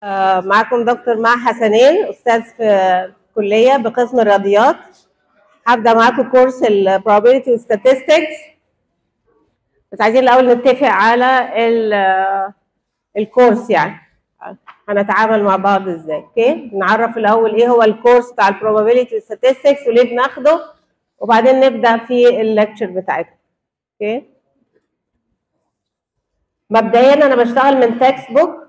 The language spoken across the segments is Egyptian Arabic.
آه، معكم دكتور مع حسنين استاذ في كليه بقسم الرياضيات هبدا معاكم كورس ال probability statistics بس عايزين الاول نتفق على ال- الكورس يعني هنتعامل مع بعض ازاي اوكي نعرف الاول ايه هو الكورس بتاع ال probability statistics وليه بناخده وبعدين نبدا في الليكتشر بتاعتنا اوكي مبدئيا انا بشتغل من تكست بوك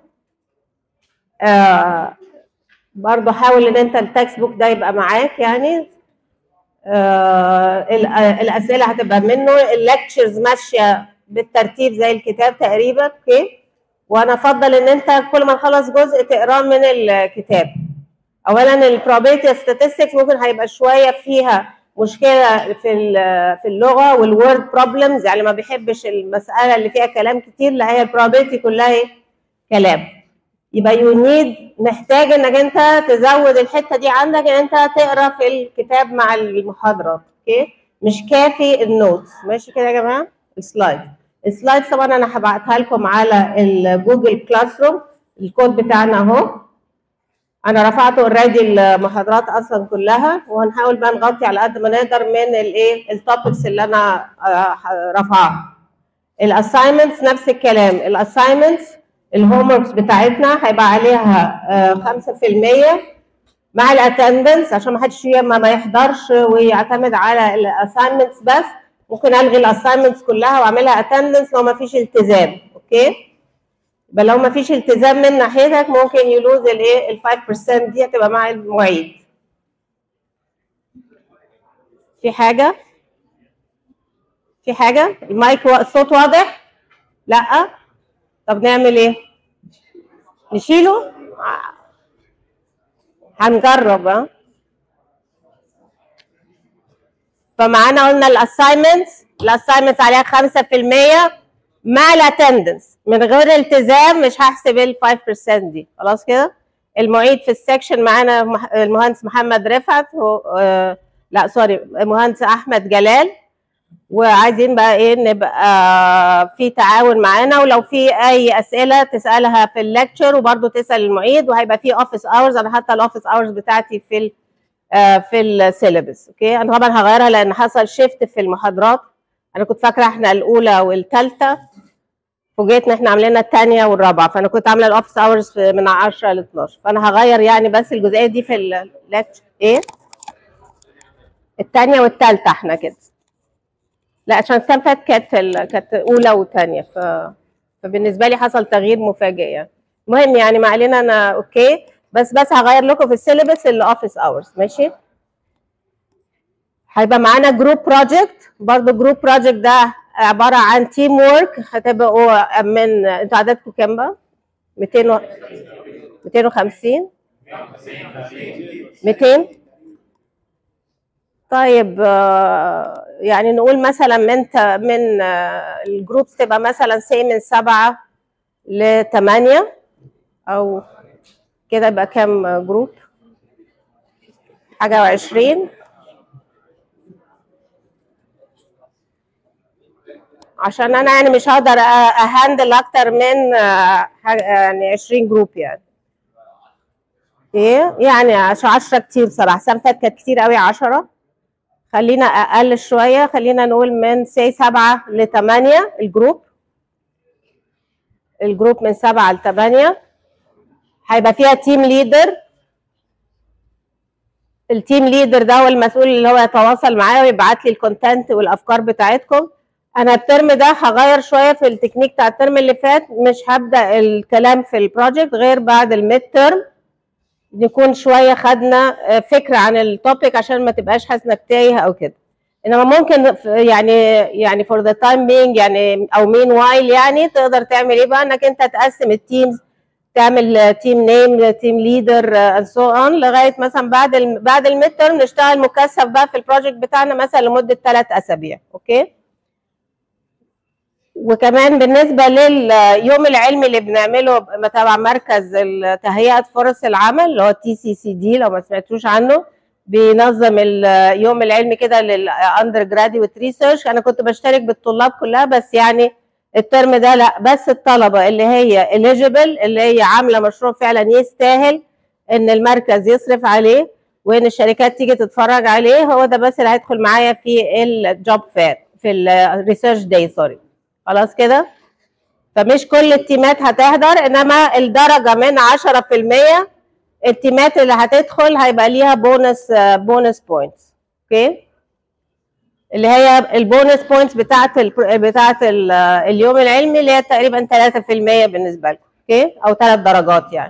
آه برضه حاول ان انت التكست بوك ده يبقى معاك يعني آه ال- آه، الاسئله هتبقى منه الليكتشرز ماشيه بالترتيب زي الكتاب تقريبا اوكي وانا افضل ان انت كل ما نخلص جزء تقراه من الكتاب اولا البروبابيلتي statistics ممكن هيبقى شويه فيها مشكله في ال- في اللغه والورد بروبلمز يعني ما بيحبش المساله اللي فيها كلام كتير لا هي البروبابيلتي كلها إيه؟ كلام يبقى يو نيد محتاج انك انت تزود الحته دي عندك ان انت تقرا في الكتاب مع المحاضرات اوكي مش كافي النوتس ماشي كده يا جماعه السلايد السلايد طبعا انا هبعتها لكم على الجوجل كلاس روم الكود بتاعنا اهو انا رفعت اوريدي المحاضرات اصلا كلها وهنحاول بقى نغطي على قد ما نقدر من الايه التوبكس اللي انا آه، رافعاها الاساينمنتس نفس الكلام الاساينمنتس الهوم وركس بتاعتنا هيبقى عليها آه، 5% مع الاتندنس عشان ما حدش ما ما يحضرش ويعتمد على الاساينمنتس بس ممكن الغي الاساينمنتس كلها واعملها اتندنس لو ما فيش التزام اوكي يبقى لو ما فيش التزام من ناحيتك ممكن يلوز الايه ال 5% دي هتبقى مع المعيد في حاجه في حاجه المايك وا- الصوت واضح لا طب نعمل ايه نشيله هنجرب ها فمعانا قلنا الاساينمنتس الاساينمنتس عليها 5% مع الاتندنس من غير التزام مش هحسب ال 5% دي خلاص كده المعيد في السكشن معانا مح- المهندس محمد رفعت هو آه لا سوري المهندس احمد جلال وعايزين بقى ايه نبقى في تعاون معانا ولو في اي اسئله تسالها في الليكتشر وبرضه تسال المعيد وهيبقى في اوفيس اورز انا حاطه الاوفيس اورز بتاعتي في ال آه، في السيلبس اوكي انا طبعا هغيرها لان حصل شيفت في المحاضرات انا كنت فاكره احنا الاولى والثالثه فوجئت ان احنا عاملينها الثانيه والرابعه فانا كنت عامله الاوفيس اورز من 10 ل 12 فانا هغير يعني بس الجزئيه دي في الليكتشر ايه الثانيه والثالثه احنا كده لا عشان السنه اللي فاتت كانت ال- كانت اولى وثانيه ف... فبالنسبه لي حصل تغيير مفاجئ يعني المهم يعني ما علينا انا اوكي بس بس هغير لكم في السيلبس الاوفيس اورز ماشي هيبقى معانا جروب بروجكت برضه جروب بروجكت ده عباره عن تيم وورك هتبقوا من انتوا عددكم كام بقى 200 و... 250 200 طيب آه، يعني نقول مثلا من ت- من آه، الجروبس تبقى مثلا سي من سبعة لثمانية أو كده يبقى كام جروب؟ حاجة وعشرين عشان أنا يعني مش هقدر أ- أهندل أكتر من آه، حاجة- يعني عشرين جروب يعني إيه يعني عشان عشرة كتير بصراحة السنة اللي فاتت كانت كتير قوي عشرة خلينا اقل شويه خلينا نقول من سي سبعة لثمانية الجروب الجروب من سبعة لثمانية هيبقى فيها تيم ليدر التيم ليدر ده هو المسؤول اللي هو يتواصل معايا ويبعت لي الكونتنت والافكار بتاعتكم انا الترم ده هغير شويه في التكنيك بتاع الترم اللي فات مش هبدا الكلام في البروجكت غير بعد الميد ترم نكون شويه خدنا آه، فكره عن التوبيك عشان ما تبقاش حاسس انك تايه او كده انما ممكن ف- يعني يعني فور ذا تايم بينج يعني او مين وايل يعني تقدر تعمل ايه بقى انك انت تقسم التيمز تعمل تيم نيم تيم ليدر اند سو اون لغايه مثلا بعد ال بعد الميد ترم نشتغل مكثف بقى في البروجكت بتاعنا مثلا لمده ثلاث اسابيع اوكي وكمان بالنسبه لليوم العلمي اللي بنعمله تبع مركز ال- تهيئه فرص العمل اللي هو تي سي سي دي لو ما سمعتوش عنه بينظم اليوم العلمي كده للاندر جراديويت ريسيرش انا كنت بشترك بالطلاب كلها بس يعني الترم ده لا بس الطلبه اللي هي eligible اللي هي عامله مشروع فعلا يستاهل ان المركز يصرف عليه وان الشركات تيجي تتفرج عليه هو ده بس اللي هيدخل معايا في الجوب فير في الريسيرش داي سوري خلاص كده فمش كل التيمات هتحضر انما الدرجه من 10% التيمات اللي هتدخل هيبقى ليها بونس بونس بوينتس اوكي اللي هي البونس بوينتس بتاعت ال بتاعت ال اليوم العلمي اللي هي تقريبا 3% بالنسبه لكم اوكي او 3 درجات يعني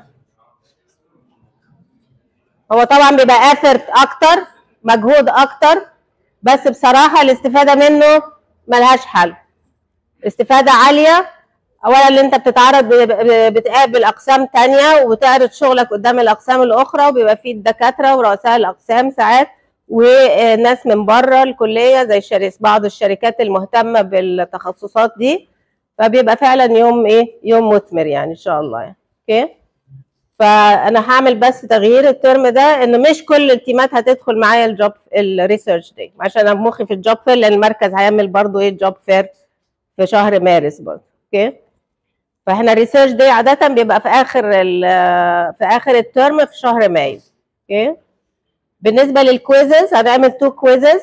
هو طبعا بيبقى اثر اكتر مجهود اكتر بس بصراحه الاستفاده منه ملهاش حل استفاده عاليه اولا اللي انت بتتعرض بتقابل اقسام تانية وبتعرض شغلك قدام الاقسام الاخرى وبيبقى فيه الدكاتره ورؤساء الاقسام ساعات وناس من بره الكليه زي الشريس بعض الشركات المهتمه بالتخصصات دي فبيبقى فعلا يوم ايه يوم مثمر يعني ان شاء الله يعني. اوكي فانا هعمل بس تغيير الترم ده ان مش كل التيمات هتدخل معايا الجوب الريسيرش دي عشان انا مخي في الجوب فير لان المركز هيعمل برضو ايه الجوب فير في شهر مارس برضو اوكي فاحنا الريسيرش دي عاده بيبقى في اخر في اخر الترم في شهر مايو اوكي بالنسبه للكويزز هنعمل تو كويزز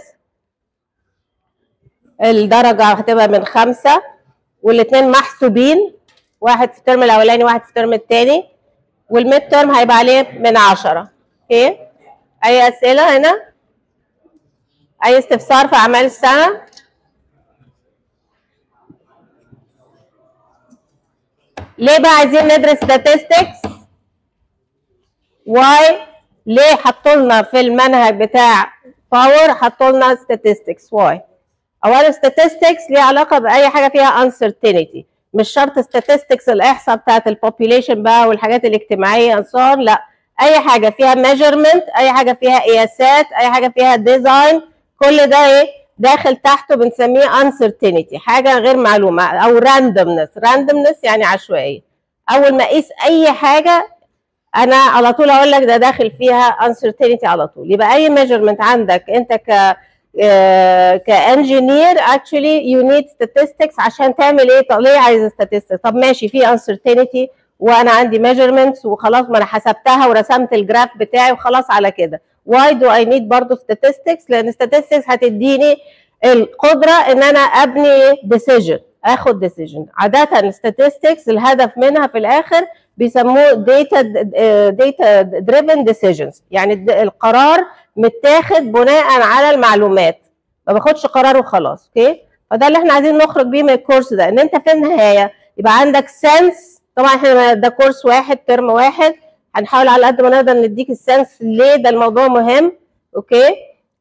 الدرجه هتبقى من خمسه والاثنين محسوبين واحد في الترم الاولاني واحد في الترم الثاني والميد ترم هيبقى عليه من عشرة اوكي اي اسئله هنا اي استفسار في اعمال السنه ليه بقى عايزين ندرس statistics واي ليه حطوا لنا في المنهج بتاع باور حطوا لنا statistics واي اولا statistics ليه علاقه باي حاجه فيها uncertainty مش شرط statistics الاحصاء بتاعت البوبيليشن بقى والحاجات الاجتماعيه انصار لا اي حاجه فيها measurement اي حاجه فيها قياسات اي حاجه فيها ديزاين كل ده ايه داخل تحته بنسميه uncertainty حاجه غير معلومه او randomness randomness يعني عشوائيه اول ما اقيس اي حاجه انا على طول اقول لك ده داخل فيها uncertainty على طول يبقى اي measurement عندك انت ك كانجينير actually you need statistics عشان تعمل ايه طب ليه عايز statistics طب ماشي في uncertainty وانا عندي measurements وخلاص ما انا حسبتها ورسمت الجراف بتاعي وخلاص على كده why do I need برضه statistics لان statistics هتديني القدره ان انا ابني decision اخد decision عاده statistics الهدف منها في الاخر بيسموه data data driven decisions يعني القرار متاخد بناء على المعلومات ما باخدش قرار وخلاص اوكي فده اللي احنا عايزين نخرج بيه من الكورس ده ان انت في النهايه يبقى عندك سنس طبعا احنا ده كورس واحد ترم واحد هنحاول على قد ما نقدر نديك السنس ليه ده الموضوع مهم اوكي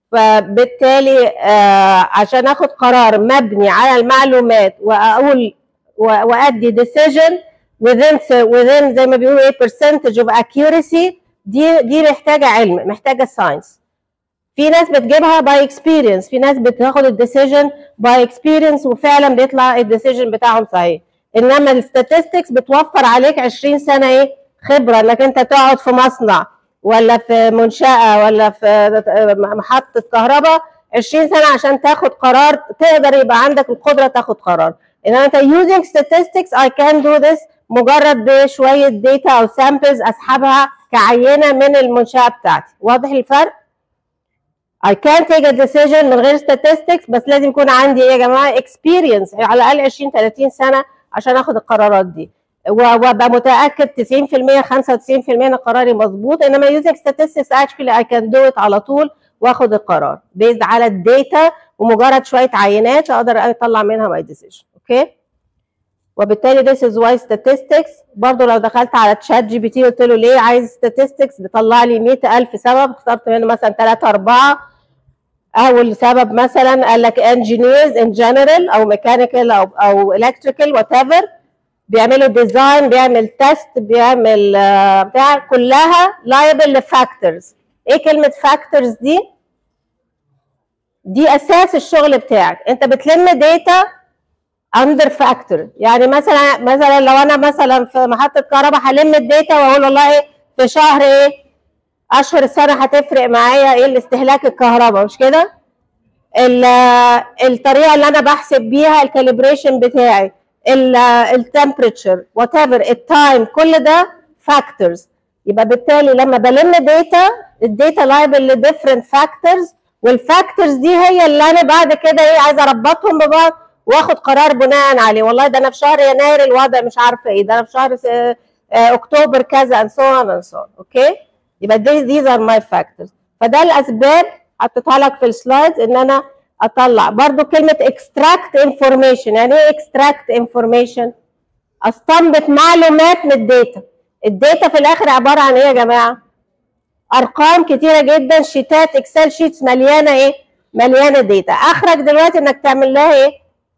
فبالتالي آه عشان اخد قرار مبني على المعلومات واقول وادي decision within within زي ما بيقولوا ايه percentage of accuracy دي دي محتاجه علم محتاجه ساينس في ناس بتجيبها باي اكسبيرينس في ناس بتاخد الديسيجن باي اكسبيرينس وفعلا بيطلع الديسيجن بتاعهم صحيح انما الستاتستكس بتوفر عليك 20 سنه ايه خبره انك انت تقعد في مصنع ولا في منشاه ولا في محطه كهرباء 20 سنه عشان تاخد قرار تقدر يبقى عندك القدره تاخد قرار انما انت using statistics I can do this مجرد بشويه داتا او سامبلز اسحبها كعينه من المنشاه بتاعتي واضح الفرق I can take a decision من غير statistics بس لازم يكون عندي ايه يا جماعه experience على الاقل 20 30 سنه عشان اخد القرارات دي وابقى متاكد 90% 95% ان قراري مظبوط انما using statistics actually I can do it على طول واخد القرار based على الداتا ومجرد شويه عينات اقدر اطلع منها my decision اوكي okay? وبالتالي this is why statistics برضه لو دخلت على تشات جي بي تي قلت له ليه عايز statistics بيطلع لي 100000 سبب اخترت منه مثلا 3 4 اول سبب مثلا قال لك engineers in general او mechanical او او electrical whatever بيعملوا ديزاين بيعمل تيست بيعمل بتاع كلها liable لفاكتورز ايه كلمه فاكتورز دي دي اساس الشغل بتاعك انت بتلم داتا اندر فاكتور يعني مثلا مثلا لو انا مثلا في محطه كهرباء هلم الداتا واقول والله في شهر ايه اشهر السنه هتفرق معايا ايه الاستهلاك الكهرباء مش كده الطريقه اللي انا بحسب بيها الكاليبريشن بتاعي التمبريتشر وات ايفر التايم كل ده فاكتورز يبقى بالتالي لما بلم داتا الداتا لايبل لديفرنت فاكتورز والفاكتورز دي هي اللي انا بعد كده ايه عايزه اربطهم ببعض واخد قرار بناء عليه والله ده انا في شهر يناير الوضع مش عارفه ايه ده انا في شهر اكتوبر كذا and so on and so on اوكي يبقى these are my factors فده الاسباب حطيتها لك في السلايدز ان انا اطلع برضو كلمه extract information يعني ايه extract information استنبط معلومات من الداتا الداتا في الاخر عباره عن ايه يا جماعه ارقام كتيره جدا شيتات اكسل شيتس مليانه ايه مليانه داتا اخرك دلوقتي انك تعمل لها ايه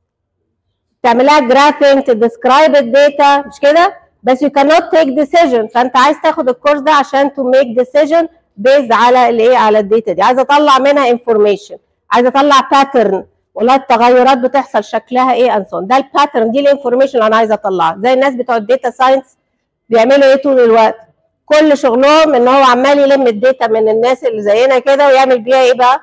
تعمل لها جرافينج تديسكرايب الداتا مش كده بس you cannot take decision فانت عايز تاخد الكورس ده عشان to make decision based على الايه على الداتا دي عايزه اطلع منها انفورميشن عايزه اطلع باترن والله التغيرات بتحصل شكلها ايه انسون ده الباترن دي الانفورميشن اللي انا عايزه اطلعها زي الناس بتوع الداتا ساينس بيعملوا ايه طول الوقت كل شغلهم ان هو عمال يلم الداتا من الناس اللي زينا كده ويعمل بيها ايه بقى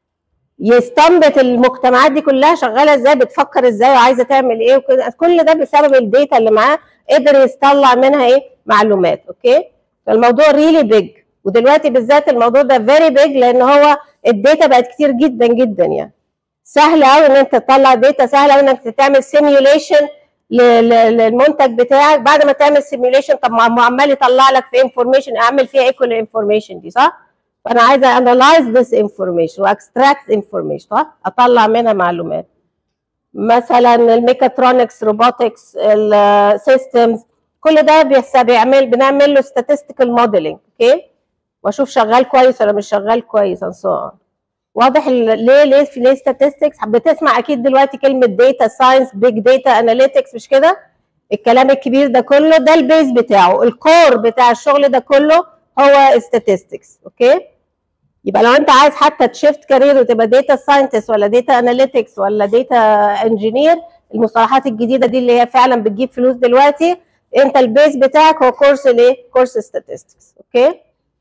يستنبط المجتمعات دي كلها شغاله ازاي بتفكر ازاي وعايزه تعمل ايه وكده كل ده بسبب الداتا اللي معاه قدر يطلع منها ايه معلومات اوكي فالموضوع ريلي بيج ودلوقتي بالذات الموضوع ده فيري بيج لان هو الداتا بقت كتير جدا جدا يعني سهل قوي ان انت تطلع داتا سهل قوي انك تعمل سيميوليشن للمنتج بتاعك بعد ما تعمل سيميوليشن طب ما عمال يطلع لك في انفورميشن اعمل فيها ايه كل الانفورميشن دي صح؟ فانا عايزه انالايز ذس انفورميشن واكستراكت انفورميشن صح؟ اطلع منها معلومات مثلا الميكاترونكس روبوتكس السيستمز كل ده بيعمل بنعمل له statistical modeling اوكي واشوف شغال كويس ولا مش شغال كويس and so on واضح ليه ليه في ليه statistics بتسمع اكيد دلوقتي كلمه داتا ساينس بيج داتا اناليتكس مش كده الكلام الكبير ده كله ده البيز بتاعه الكور بتاع الشغل ده كله هو statistics اوكي يبقى لو انت عايز حتى تشيفت كارير وتبقى داتا ساينتست ولا داتا اناليتكس ولا داتا انجينير المصطلحات الجديده دي اللي هي فعلا بتجيب فلوس دلوقتي انت البيز بتاعك هو كورس الايه؟ كورس statistics اوكي؟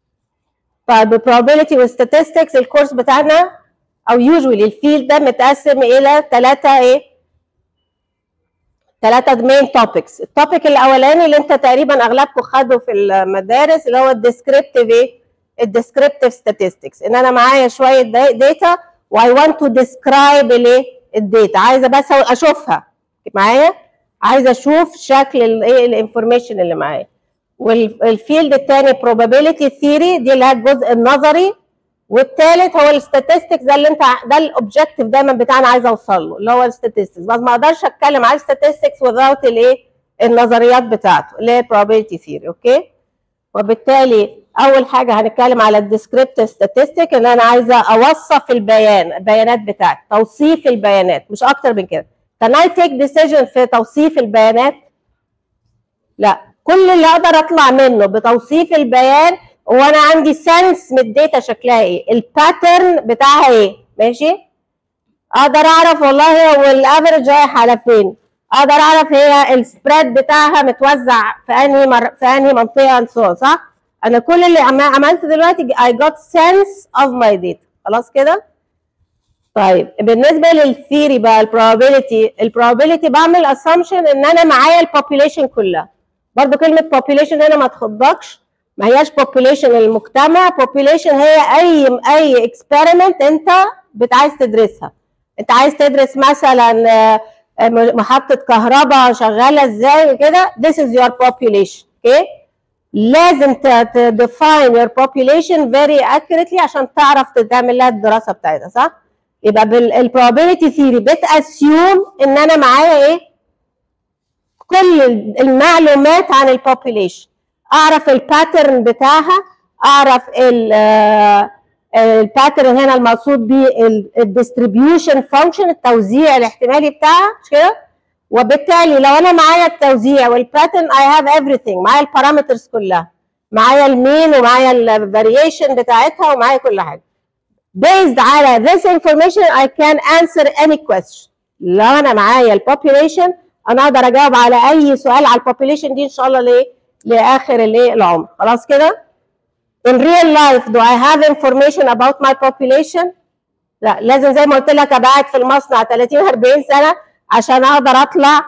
طيب probability والstatistics الكورس بتاعنا او يوجوالي الفيلد ده متقسم الى ثلاثه ايه؟ ثلاثه مين توبكس التوبيك الاولاني اللي انت تقريبا اغلبكم خدوا في المدارس اللي هو الديسكريبتيف ايه؟ الديسكريبتيف statistics ان انا معايا شويه داتا واي ونت تو ديسكرايب الايه؟ الداتا عايزه بس اشوفها معايا؟ عايزه اشوف شكل الايه الانفورميشن اللي معايا والفيلد الثاني probability theory دي اللي هي الجزء النظري والثالث هو الستاتستكس ده اللي انت ده الاوبجيكتيف دايما بتاعنا عايزه اوصل له اللي هو الستاتستكس بس ما اقدرش اتكلم على الستاتستكس without الايه النظريات بتاعته اللي هي probability theory اوكي وبالتالي اول حاجه هنتكلم على الديسكريبتيف ستاتستيك ان انا عايزه اوصف البيان البيانات بتاعتي توصيف البيانات مش اكتر من كده can I take decision في توصيف البيانات لا كل اللي اقدر اطلع منه بتوصيف البيان وانا عندي سنس من الداتا شكلها ايه الباترن بتاعها ايه ماشي اقدر اعرف والله هو الافرج رايح على فين اقدر اعرف هي السبريد بتاعها متوزع في انهي مر... في انهي منطقه سو صح انا كل اللي عملته دلوقتي I got sense of my data خلاص كده طيب بالنسبه للثيري بقى البروبابيلتي البروبابيلتي بعمل اسامبشن ان انا معايا البوبيليشن كلها برضو كلمه population هنا ما تخضكش ما هياش population المجتمع population هي اي اي experiment انت عايز تدرسها انت عايز تدرس مثلا محطه كهرباء شغاله ازاي كده this is your population اوكي okay? لازم define your population very accurately عشان تعرف تعمل لها الدراسه بتاعتها صح؟ يبقى بالprobability theory بتاسيوم ان انا معايا ايه؟ كل المعلومات عن البوبيليشن اعرف الباترن بتاعها اعرف الباترن هنا المقصود بيه الديستريبيوشن فانكشن التوزيع الاحتمالي بتاعها مش كده وبالتالي لو انا معايا التوزيع والباترن اي هاف everything معايا البارامترز كلها معايا المين ومعايا الفاريشن بتاعتها ومعايا كل حاجه based على this information I can answer any question لو انا معايا البوبيليشن انا اقدر اجاوب على اي سؤال على البوبيليشن دي ان شاء الله ليه لاخر الايه العمر خلاص كده in real life do I have information about my population لا لازم زي ما قلت لك ابقى قاعد في المصنع 30 40 سنه عشان اقدر اطلع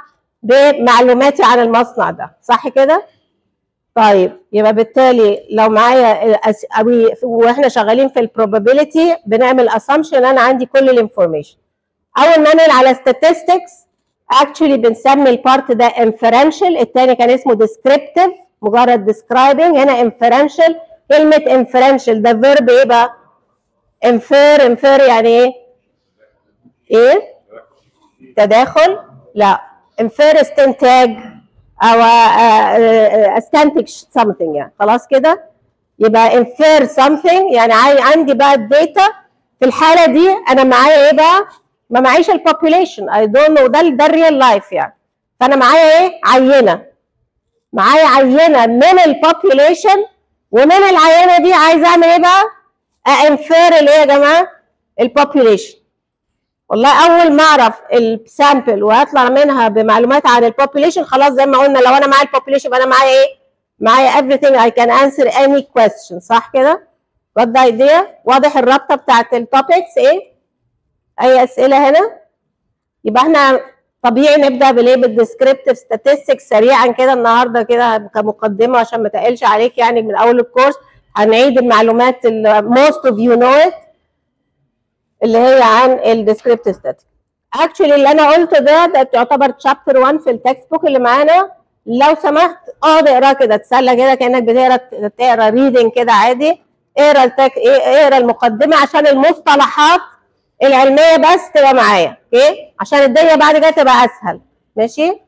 بمعلوماتي عن المصنع ده صح كده طيب يبقى بالتالي لو معايا أس- أو- واحنا شغالين في البروبابيلتي بنعمل اسامبشن انا عندي كل الانفورميشن اول ما انقل على statistics actually بنسمي البارت ده inferential الثاني كان اسمه descriptive مجرد describing هنا inferential كلمة inferential ده verb ايه بقى؟ infer infer يعني ايه؟ ايه؟ تداخل؟ لا infer استنتاج او آه، آه، استنتج something يعني خلاص كده؟ يبقى infer something يعني عاي- عندي بقى الداتا في الحالة دي انا معايا ايه بقى؟ ما معيش البوبوليشن اي دونت نو ده ده الريال لايف يعني فانا معايا ايه؟ عينه معايا عينه من البوبوليشن ومن العينه دي عايزه اعمل ايه بقى؟ انفير الايه يا جماعه؟ البوبوليشن والله اول ما اعرف السامبل وهطلع منها بمعلومات عن البوبوليشن خلاص زي ما قلنا لو انا معايا البوبوليشن يبقى انا معايا ايه؟ معايا everything I can answer any question صح كده؟ got the idea؟ واضح الرابطه بتاعت التوبكس ايه؟ اي اسئله هنا يبقى احنا طبيعي نبدا بالايه بالديسكريبتيف statistics سريعا كده النهارده كده كمقدمه عشان ما تقلش عليك يعني من اول الكورس هنعيد المعلومات اللي most of you know it اللي هي عن الديسكريبتيف statistics actually اللي انا قلته ده ده يعتبر chapter 1 في التكست بوك اللي معانا لو سمحت اقعد اقراه كده تسلى كده كانك بتقرا تقرا ريدنج كده عادي اقرا التك... اقرا المقدمه عشان المصطلحات العلميه بس تبقى معايا اوكي عشان الدنيا بعد كده تبقى اسهل ماشي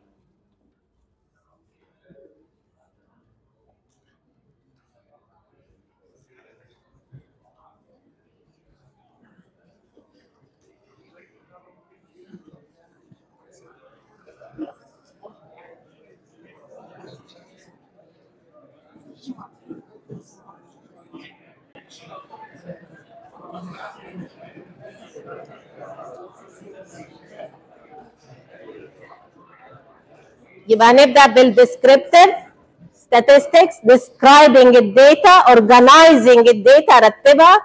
يبقى هنبدا بالديسكريبتيف statistics describing الداتا organizing الداتا ارتبها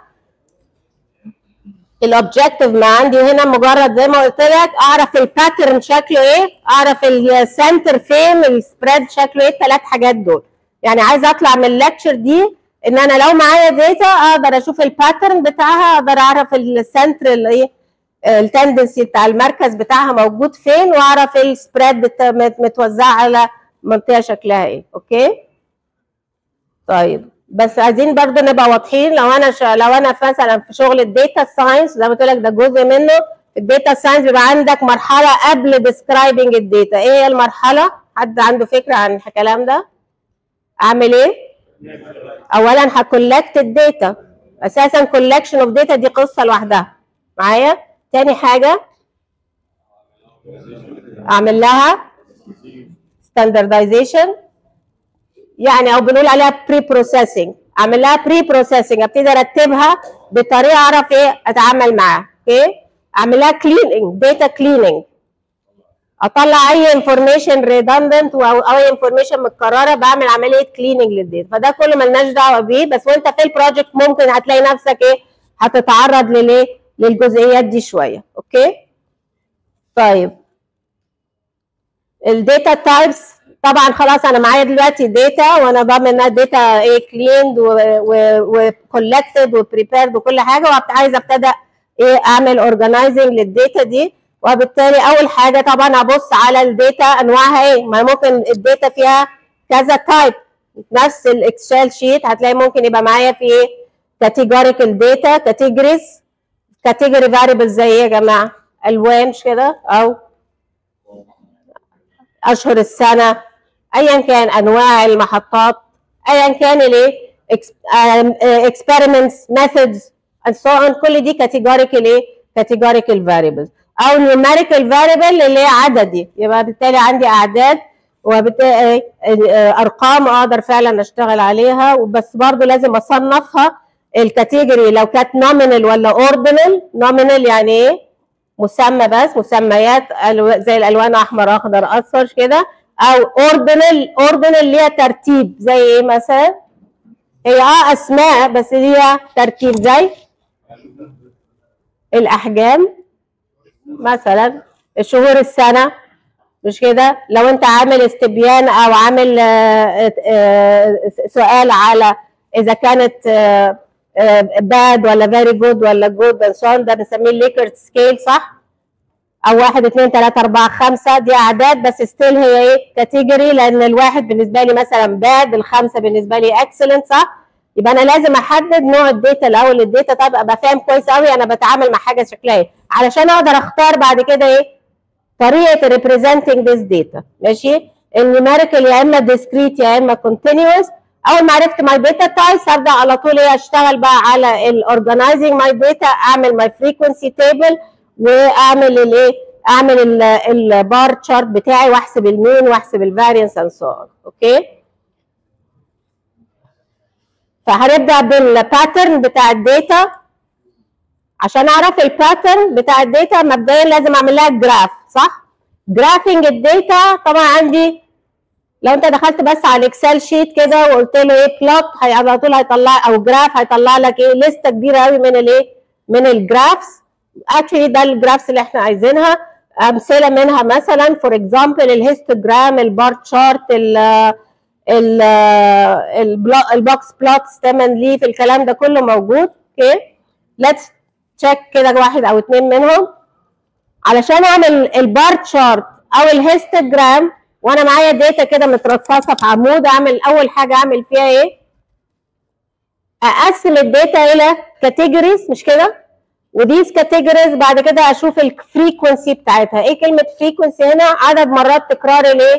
الاوبجكتيف ما عندي هنا مجرد زي ما قلت لك اعرف الباترن شكله ايه اعرف السنتر فين السبريد شكله ايه الثلاث حاجات دول يعني عايزه اطلع من الليكتشر دي ان انا لو معايا داتا اقدر اشوف الباترن بتاعها اقدر اعرف السنتر اللي ايه التندنسي بتاع المركز بتاعها موجود فين واعرف السبريد متوزعه على منطقه شكلها ايه اوكي طيب بس عايزين برضو نبقى واضحين لو انا ش... لو انا في مثلا في شغل الداتا ساينس زي ما قلت لك ده جزء منه الداتا ساينس بيبقى عندك مرحله قبل ديسكرايبنج الداتا ايه هي المرحله حد عنده فكره عن الكلام ده اعمل ايه اولا هكولكت الداتا اساسا كولكشن اوف داتا دي قصه لوحدها معايا تاني حاجه اعمل لها standardization يعني او بنقول عليها بري بروسيسنج اعمل لها بري بروسيسنج ابتدي ارتبها بطريقه اعرف ايه اتعامل معاها اوكي اعمل لها كليننج داتا كليننج اطلع اي انفورميشن ريدندنت او اي انفورميشن متكرره بعمل عمليه كليننج للداتا فده كله ملناش دعوه بيه بس وانت في البروجكت ممكن هتلاقي نفسك ايه هتتعرض لليه للجزئيات دي شويه اوكي طيب الداتا تايبس طبعا خلاص انا معايا دلوقتي داتا وانا ضامن انها داتا ايه كليند وكولكتد وبريبيرد وكل حاجه وعايزه ابتدى ايه اعمل اورجنايزنج للداتا دي وبالتالي اول حاجه طبعا ابص على الداتا انواعها ايه ما ممكن الداتا فيها كذا تايب نفس الاكسل شيت هتلاقي ممكن يبقى معايا في ايه كاتيجوريكال داتا كاتيجوريز كاتيجوري فاريبل زي ايه يا جماعه الوان مش كده او اشهر السنه ايا كان انواع المحطات ايا كان الايه experiments methods and so on كل دي categorical ايه categorical variables او numerical variable اللي هي عددي يبقى بالتالي عندي اعداد وبالتالي ارقام اقدر فعلا اشتغل عليها وبس برضو لازم اصنفها الكاتيجوري لو كانت nominal ولا ordinal nominal يعني ايه مسمى بس مسميات زي الالوان احمر اخضر اصفر كده او اوردينال اوردينال ليها ترتيب زي ايه مثلا هي اه اسماء بس ليها ترتيب زي الاحجام مثلا شهور السنه مش كده لو انت عامل استبيان او عامل آه، آه، سؤال على اذا كانت باد ولا فيري جود ولا جود اند سو ده بنسميه الليكرت سكيل صح او واحد اثنين ثلاثة أربعة خمسة دي أعداد بس ستيل هي إيه كاتيجوري لأن الواحد بالنسبة لي مثلا باد الخمسة بالنسبة لي اكسلنت صح؟ يبقى أنا لازم أحدد نوع الداتا الأول الداتا طب أبقى فاهم كويس قوي أنا بتعامل مع حاجة شكلها إيه علشان أقدر أختار بعد كده إيه طريقة representing this data ماشي؟ النيوميريكال يا إما discrete يا إما continuous اول ما عرفت ماي داتا تايبس هبدا على طول ايه اشتغل بقى على الاورجنايزنج ماي داتا اعمل ماي فريكونسي تيبل واعمل الايه اعمل البار تشارت بتاعي واحسب المين واحسب الفارينس اند سو اوكي فهنبدا بالباترن بتاع الداتا عشان اعرف الباترن بتاع الداتا مبدئيا لازم اعمل لها جراف صح جرافنج الداتا طبعا عندي لو انت دخلت بس على الاكسل شيت كده وقلت له ايه بلوت على طول هيطلع او جراف هيطلع لك ايه لسته كبيره قوي من الايه من الجرافس اكشلي ده الجرافس اللي احنا عايزينها امثله منها مثلا فور اكزامبل الهيستوجرام البار تشارت ال ال البوكس بلوت ستيمن ليف الكلام ده كله موجود اوكي ليتس تشيك كده واحد او اثنين منهم علشان اعمل البار تشارت او الهيستوجرام وانا معايا داتا كده مترصصه في عمود اعمل اول حاجه اعمل فيها ايه اقسم الداتا الى كاتيجوريز مش كده وديز كاتيجوريز بعد كده اشوف الفريكونسي بتاعتها ايه كلمه فريكونسي هنا عدد مرات تكرار الايه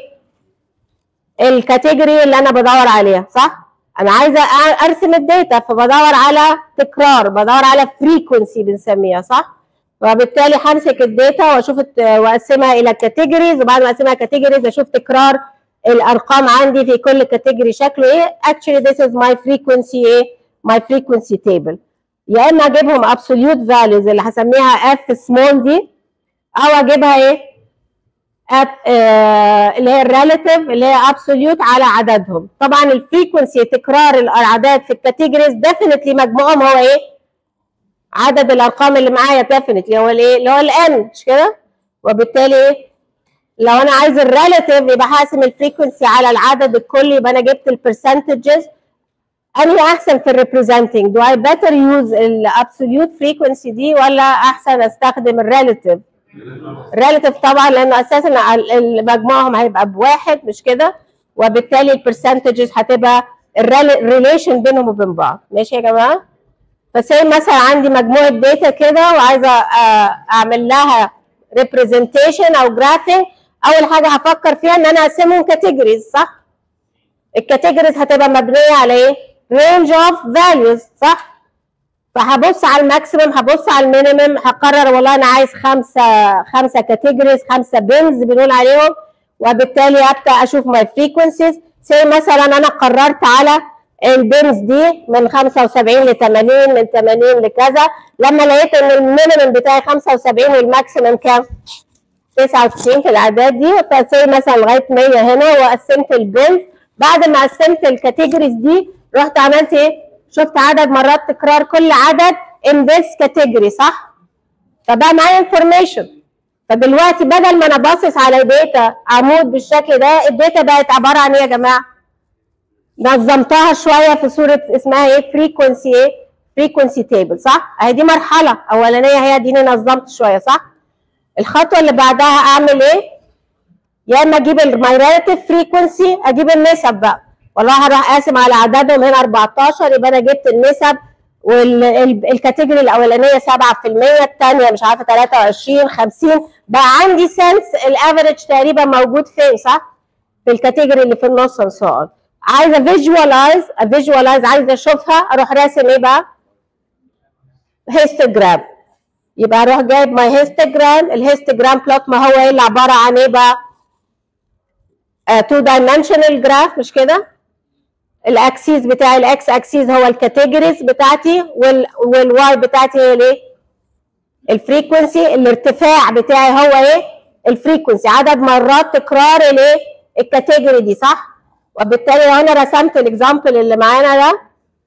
الكاتيجوري اللي انا بدور عليها صح انا عايزه ارسم الداتا فبدور على تكرار بدور على فريكونسي بنسميها صح وبالتالي همسك الداتا واشوف واقسمها الى كاتيجوريز وبعد ما اقسمها كاتيجوريز اشوف تكرار الارقام عندي في كل كاتيجوري شكله ايه actually this is my frequency ايه my frequency table يا اما اجيبهم absolute values اللي هسميها f small دي او اجيبها ايه F, آه اللي هي الريلاتيف اللي هي absolute على عددهم طبعا الفريكونسي تكرار الاعداد في الكاتيجوريز ديفينتلي مجموعهم هو ايه عدد الارقام اللي معايا ديفينتلي هو الايه اللي هو الان مش كده وبالتالي ايه لو انا عايز الريلاتيف يبقى هقسم الفريكونسي على العدد الكلي يبقى انا جبت البرسنتجز انهي احسن في الريبريزنتنج دو اي بيتر يوز الابسوليوت فريكونسي دي ولا احسن استخدم الريلاتيف الريلاتيف طبعا لانه اساسا مجموعهم هيبقى بواحد مش كده وبالتالي البرسنتجز هتبقى الريليشن بينهم وبين بعض ماشي يا جماعه فسي مثلا عندي مجموعه داتا كده وعايزه اعمل لها ريبريزنتيشن او جرافيك اول حاجه هفكر فيها ان انا اقسمهم كاتيجوريز صح الكاتيجوريز هتبقى مبنيه على ايه رينج اوف فاليوز صح فهبص على الماكسيمم هبص على المينيمم هقرر والله انا عايز خمسه خمسه كاتيجوريز خمسه بنز بنقول عليهم وبالتالي ابدا اشوف ماي فريكونسيز زي مثلا انا قررت على البنز دي من 75 ل 80 من 80 لكذا لما لقيت ان المينيمم بتاعي 75 والماكسيمم كام 99 في الاعداد دي فسي مثلا لغايه 100 هنا وقسمت البنز بعد ما قسمت الكاتيجوريز دي رحت عملت ايه شفت عدد مرات تكرار كل عدد in this category صح فبقى معايا انفورميشن فدلوقتي بدل ما انا باصص على داتا عمود بالشكل ده الداتا بقت عباره عن ايه يا جماعه نظمتها شويه في صوره اسمها ايه فريكونسي ايه فريكونسي تيبل صح اهي دي مرحله اولانيه هي دي نظمت شويه صح الخطوه اللي بعدها اعمل ايه يا اما اجيب الماي ريلاتيف فريكونسي اجيب النسب بقى والله هروح قاسم على عددهم هنا 14 يبقى انا جبت النسب والكاتيجوري الاولانيه 7% الثانيه مش عارفه 23 50 بقى عندي سنس الافريج تقريبا موجود فين صح؟ في الكاتيجوري اللي في النص سؤال عايزه فيجوالايز فيجوالايز عايزه اشوفها اروح راسم ايه بقى؟ هيستوجرام يبقى اروح جايب ماي هيستوجرام الهيستوجرام بلوت ما هو ايه اللي عباره عن ايه بقى؟ 2 دايمنشنال جراف مش كده؟ الاكسيس بتاعي الاكس اكسيس هو الكاتيجوريز بتاعتي والواي بتاعتي هي الايه؟ الفريكونسي الارتفاع بتاعي هو ايه؟ الفريكونسي عدد مرات تكرار الايه؟ الكاتيجوري دي صح؟ وبالتالي لو انا رسمت الاكزامبل اللي معانا ده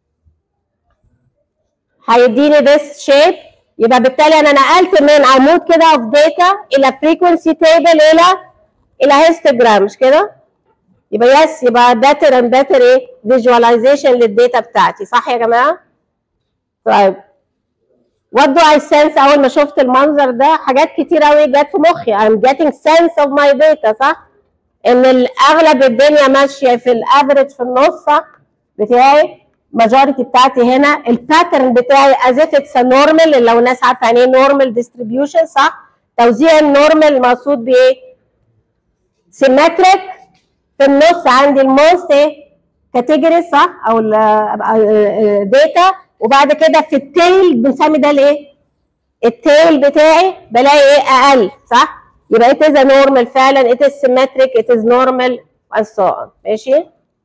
هيديني this shape يبقى بالتالي انا نقلت من عمود كده اوف داتا الى frequency table الى الى هيستوجرام مش كده يبقى يس يبقى better and better ايه visualization للداتا بتاعتي صح يا جماعه طيب what do I sense اول ما شفت المنظر ده حاجات كتير قوي جت في مخي I'm getting sense of my data صح ان اغلب الدنيا ماشيه في الافريج في النص صح بتاعي majority بتاعتي هنا الباترن بتاعي as if it's a normal اللي لو الناس عارفه يعني ايه normal distribution صح توزيع النورمال مقصود بايه symmetric في النص عندي الموست ايه كاتيجوري صح او الداتا وبعد كده في التيل بنسمي ده الايه التيل بتاعي بلاقي ايه اقل صح يبقى it is a normal فعلا it is symmetric it is normal and so on ماشي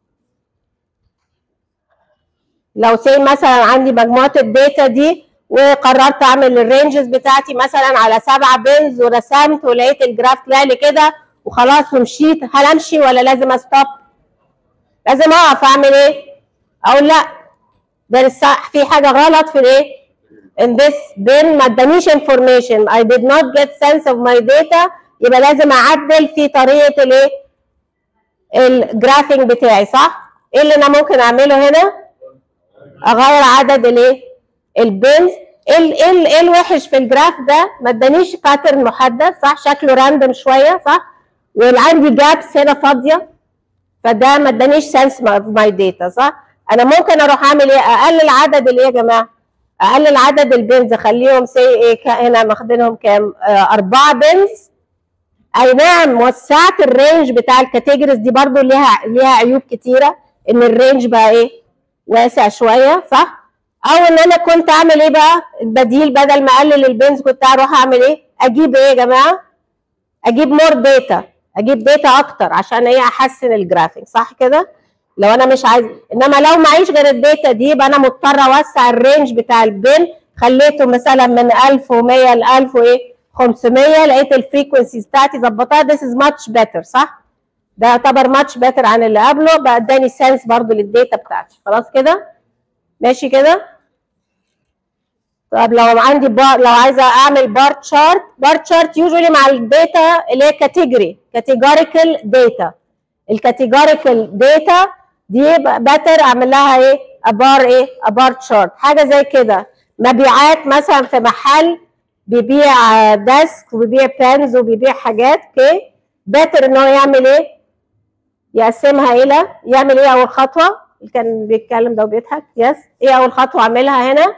لو سي مثلا عندي مجموعه الداتا دي وقررت اعمل الرينجز بتاعتي مثلا على سبعة بنز ورسمت ولقيت الجراف طلع لي كده وخلاص ومشيت هل امشي ولا لازم استوب؟ لازم اقف اعمل ايه؟ اقول لا ده في حاجه غلط في الايه؟ in this bin ما ادانيش information I did not get sense of my data يبقى لازم اعدل في طريقه الايه؟ الجرافينج بتاعي صح؟ ايه اللي انا ممكن اعمله هنا؟ اغير عدد الايه؟ البنز ايه ايه ايه الوحش في الجراف ده؟ ما ادانيش باترن محدد صح؟ شكله راندوم شويه صح؟ وعندي جابس هنا فاضيه فده ما ادانيش سنس ماي داتا صح؟ انا ممكن اروح اعمل ايه؟ اقلل عدد الايه يا جماعه؟ اقلل عدد البنز اخليهم سي ايه هنا ماخدينهم كام؟ آه اربعه بنز اي نعم وسعت الرينج بتاع الكاتيجوريز دي برضو ليها ليها عيوب كتيره ان الرينج بقى ايه؟ واسع شويه صح؟ او ان انا كنت اعمل ايه بقى؟ البديل بدل ما اقلل البنز كنت اروح اعمل ايه؟ اجيب ايه يا جماعه؟ اجيب مور داتا اجيب داتا اكتر عشان ايه احسن الجرافيك صح كده؟ لو انا مش عايز انما لو معيش غير الداتا دي يبقى انا مضطر اوسع الرينج بتاع البن خليته مثلا من 1100 ل 1000 وايه 500 لقيت الفريكونسيز بتاعتي ظبطها this is much better صح؟ ده يعتبر much better عن اللي قبله بقى اداني سنس برضو للداتا بتاعتي خلاص كده؟ ماشي كده؟ طب لو عندي بار لو عايزه اعمل بار تشارت بار تشارت يوجوالي مع الداتا اللي هي كاتيجوري كاتيجوريكال داتا الكاتيجوريكال داتا دي باتر اعمل لها ايه ابار ايه ابار تشارت حاجه زي كده مبيعات مثلا في محل بيبيع ديسك وبيبيع بانز وبيبيع حاجات اوكي باتر ان هو يعمل ايه يقسمها الى يعمل ايه اول خطوه اللي كان بيتكلم ده وبيضحك يس ايه اول خطوه اعملها هنا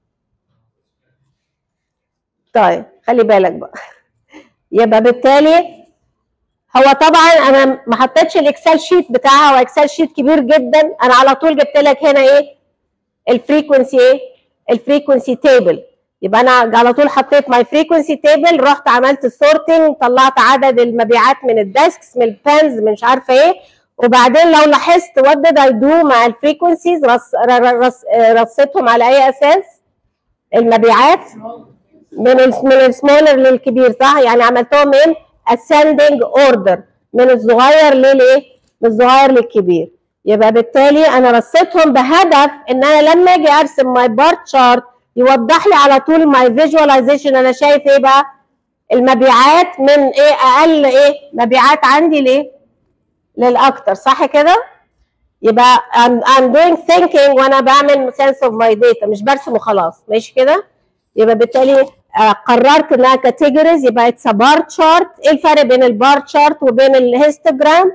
طيب خلي بالك بقى يبقى بالتالي هو طبعا انا ما حطيتش الاكسل شيت بتاعها هو اكسل شيت كبير جدا انا على طول جبت لك هنا ايه الفريكونسي ايه الفريكونسي تيبل يبقى انا على طول حطيت ماي فريكونسي تيبل رحت عملت سورتنج طلعت عدد المبيعات من الديسكس من البانز من مش عارفه ايه وبعدين لو لاحظت وات ديد اي دو مع الفريكونسيز رص رص رصيتهم على اي اساس المبيعات من من السمولر للكبير صح يعني عملتهم من ascending order من الصغير للايه من الصغير للكبير يبقى بالتالي انا رصيتهم بهدف ان انا لما اجي ارسم ماي بار تشارت يوضح لي على طول ماي فيجواليزيشن انا شايف ايه بقى المبيعات من ايه اقل ايه مبيعات عندي ليه للاكتر صح كده يبقى I'm, I'm doing thinking وانا بعمل sense of my data مش برسم وخلاص ماشي كده يبقى بالتالي آه قررت انها كاتيجوريز يبقى اتس بار تشارت ايه الفرق بين البار تشارت وبين الهيستوجرام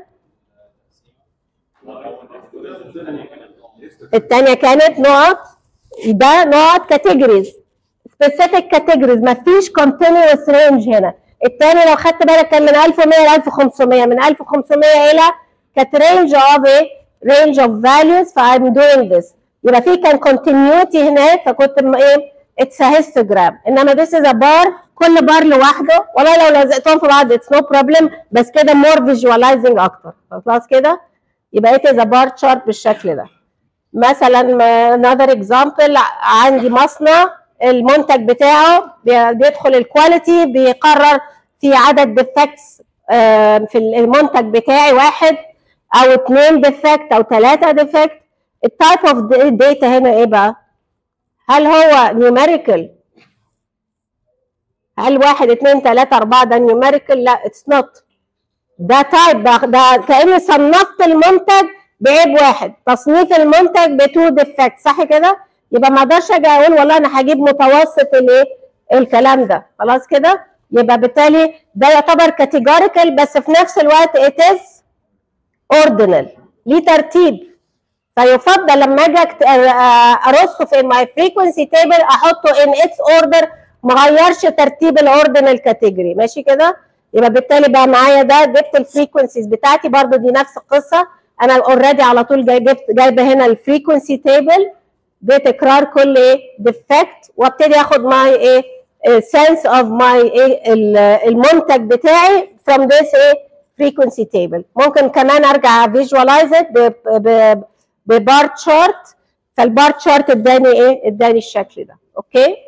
الثانيه كانت نقط ده نقط كاتيجوريز سبيسيفيك كاتيجوريز ما فيش كونتينوس رينج هنا الثاني لو خدت بالك كان من 1100 ل 1500 من 1500 الى كانت رينج اوف ايه رينج اوف فاليوز فايم دوينج ذس يبقى في كان كونتينيوتي هناك فكنت ايه اتس هيستوجرام انما this is a bar كل بار لوحده والله لو لزقتهم في بعض اتس نو بروبلم بس كده مور فيجواليزنج اكتر خلاص كده يبقى it is a bar chart بالشكل ده مثلا another example عندي مصنع المنتج بتاعه بيدخل الكواليتي بيقرر في عدد ديفكتس في المنتج بتاعي واحد او اثنين ديفكت او ثلاثه ديفكت التايب اوف داتا هنا ايه بقى؟ هل هو نيوميريكال هل واحد اثنين ثلاثة أربعة ده نيوميريكال لا اتس نوت ده تايب ده, ده كاني صنفت المنتج بعيب واحد تصنيف المنتج بتو ديفكت صح كده يبقى ما اقدرش اجي اقول والله انا هجيب متوسط الايه الكلام ده خلاص كده يبقى بالتالي ده يعتبر كاتيجوريكال بس في نفس الوقت it is ordinal ليه ترتيب فيفضل لما اجي ارصه في ماي فريكونسي تيبل احطه ان اتس اوردر ما غيرش ترتيب الاوردينال كاتيجوري ماشي كده يبقى بالتالي بقى معايا ده جبت الفريكونسيز بتاعتي برضو دي نفس القصه انا اوريدي على طول جاي جبت جايبه هنا الفريكونسي تيبل بتكرار كل ايه ديفكت وابتدي اخد ماي ايه sense of my ايه المنتج بتاعي from this ايه frequency table ممكن كمان ارجع visualize it ببار تشارت فالبار تشارت اداني ايه اداني الشكل ده اوكي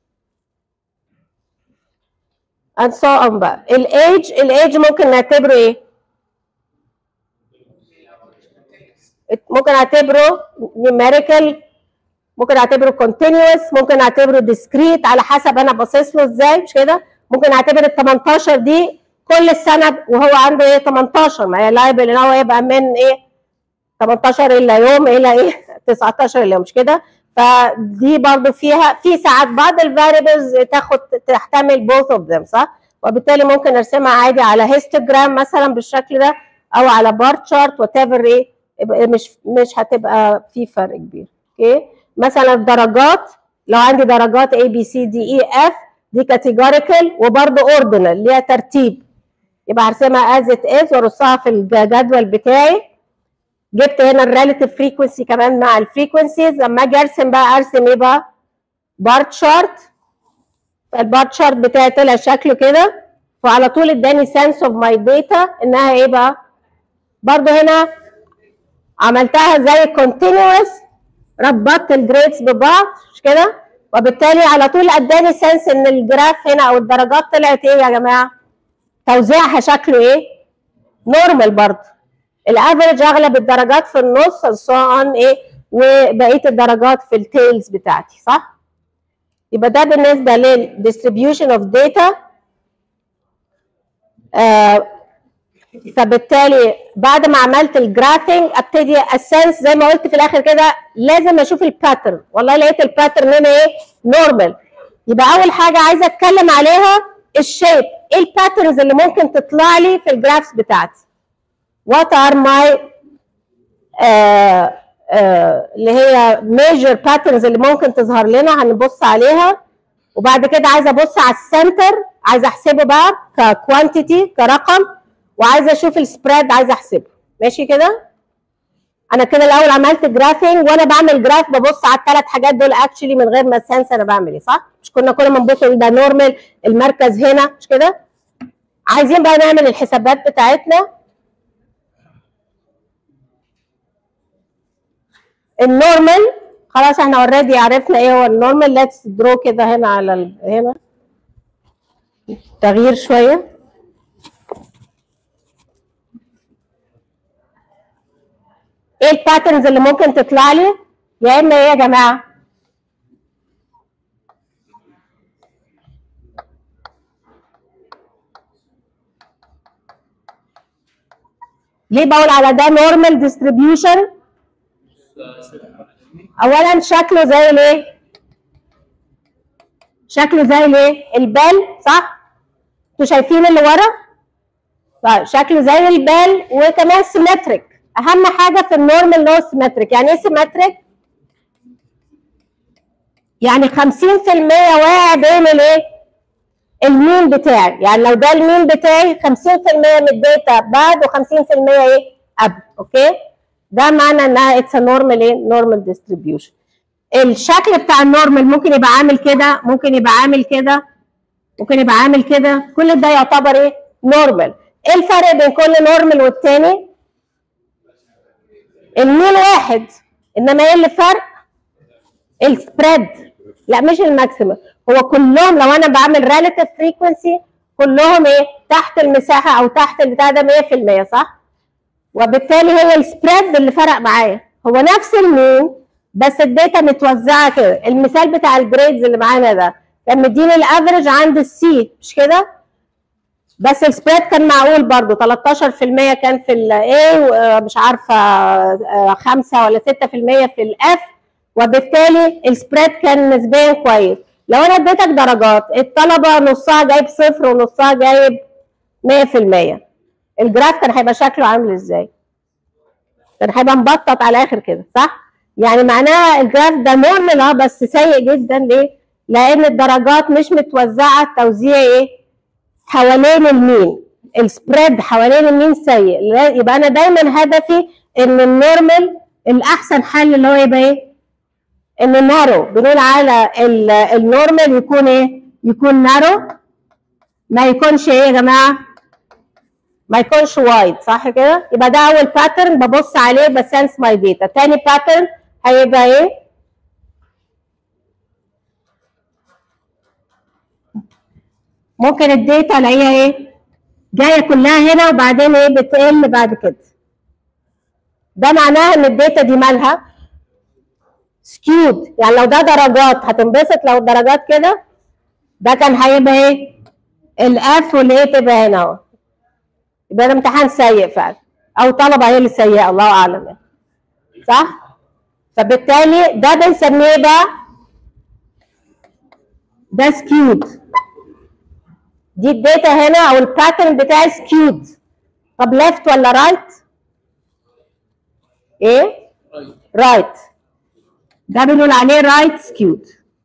and so on بقى الايج الايج ممكن نعتبره ايه ممكن اعتبره numerical ممكن اعتبره continuous ممكن اعتبره discrete على حسب انا باصص له ازاي مش كده ممكن اعتبر ال 18 دي كل السنه وهو عنده ايه 18 ما هي لايبل ان هو يبقى من ايه 18 الا يوم الى ايه 19 الا يوم مش كده فدي برضو فيها في ساعات بعض الفاريبلز تاخد تحتمل both of them صح وبالتالي ممكن ارسمها عادي على هيستوجرام مثلا بالشكل ده او على بار تشارت وات ايفر ايه مش مش هتبقى في فرق كبير اوكي مثلا الدرجات لو عندي درجات A B C D E F دي كاتيجوريكال وبرده اوردينال ليها ترتيب يبقى هرسمها از ات از وارصها في الجدول بتاعي جبت هنا الريليتيف فريكونسي كمان مع الفريكونسيز لما اجي ارسم بقى ارسم ايه بقى بار تشارت البار تشارت بتاعي طلع شكله كده فعلى طول اداني سنس اوف ماي داتا انها ايه بقى برضه هنا عملتها زي كونتينوس ربطت الجريدز ببعض مش كده وبالتالي على طول اداني سنس ان الجراف هنا او الدرجات طلعت ايه يا جماعه توزيعها شكله ايه نورمال برضه الافرج اغلب الدرجات في النص سواء ايه وبقيه الدرجات في التيلز بتاعتي صح يبقى ده بالنسبه للديستريبيوشن اوف داتا فبالتالي بعد ما عملت الجرافينج ابتدي اسنس زي ما قلت في الاخر كده لازم اشوف الباترن والله لقيت الباترن هنا ايه نورمال يبقى اول حاجه عايزه اتكلم عليها الشيب ايه الباترنز اللي ممكن تطلع لي في الجرافس بتاعتي what are my آه آه اللي هي major patterns اللي ممكن تظهر لنا هنبص عليها وبعد كده عايزه ابص على السنتر عايزه احسبه بقى ككوانتيتي كرقم وعايزه اشوف السبريد عايزه احسبه ماشي كده انا كده الاول عملت جرافينج وانا بعمل جراف ببص على الثلاث حاجات دول اكشلي من غير ما اسنس انا بعمل ايه صح مش كنا كل ما نبص ده نورمال المركز هنا مش كده عايزين بقى نعمل الحسابات بتاعتنا النورمال خلاص احنا اوريدي عرفنا ايه هو النورمال ليتس درو كده هنا على ال... هنا تغيير شويه ايه الباترنز اللي ممكن تطلع لي يا اما ايه يا جماعه ليه بقول على ده نورمال ديستريبيوشن اولا شكله زي الايه شكله زي الايه البال صح انتوا شايفين اللي ورا طيب شكله زي البال وكمان سيمتريك اهم حاجه في النورمال اللي هو سيمتريك يعني ايه سيمتريك يعني 50% واقع بين الايه المين بتاعي يعني لو ده المين بتاعي 50% من الداتا بعد و50% ايه قبل اوكي ده معنى انها اتس نورمال ايه نورمال ديستريبيوشن الشكل بتاع النورمال ممكن يبقى عامل كده ممكن يبقى عامل كده ممكن يبقى عامل كده كل ده يعتبر ايه نورمال ايه الفرق بين كل نورمال والتاني المين واحد انما ايه اللي فرق السبريد لا مش الماكسيمم هو كلهم لو انا بعمل ريلاتيف فريكونسي كلهم ايه تحت المساحه او تحت البتاع ده 100% صح وبالتالي هو السبريد اللي فرق معايا هو نفس المين بس الداتا متوزعه كده المثال بتاع الجريدز اللي معانا ده كان مديني الافرج عند السي مش كده بس السبريد كان معقول برضو 13% كان في الاي ومش عارفه آه، 5 ولا 6% في الاف وبالتالي السبريد كان نسبيا كويس لو انا اديتك درجات الطلبه نصها جايب صفر ونصها جايب 100% الجراف كان هيبقى شكله عامل ازاي؟ كان هيبقى مبطط على الاخر كده صح؟ يعني معناها الجراف ده نورمال اه بس سيء جدا ليه؟ لان الدرجات مش متوزعه توزيع ايه؟ حوالين المين السبريد حوالين المين سيء لا- يبقى انا دايما هدفي ان النورمال الاحسن حل اللي هو يبقى ايه؟ ان النارو بنقول على ال- النورمال يكون ايه؟ يكون نارو ما يكونش ايه يا جماعه؟ ما يكونش وايد صح كده؟ يبقى ده اول باترن ببص عليه بسنس ماي داتا، تاني باترن هيبقى ايه؟ ممكن الداتا الاقيها ايه؟ جايه كلها هنا وبعدين ايه بتقل بعد كده. ده معناها ان الداتا دي مالها سكيود يعني لو ده درجات هتنبسط لو الدرجات كده ده كان هيبقى ايه؟ الاف والايه تبقى هنا اهو. يبقى ده امتحان سيء فعلا او طلبه هي اللي سيئه الله اعلم يعني. صح؟ فبالتالي ده بنسميه بقى ده سكيود دي الداتا هنا او الباترن بتاعي سكيود طب ليفت ولا رايت؟ ايه؟ رايت ده بنقول عليه رايت سكيود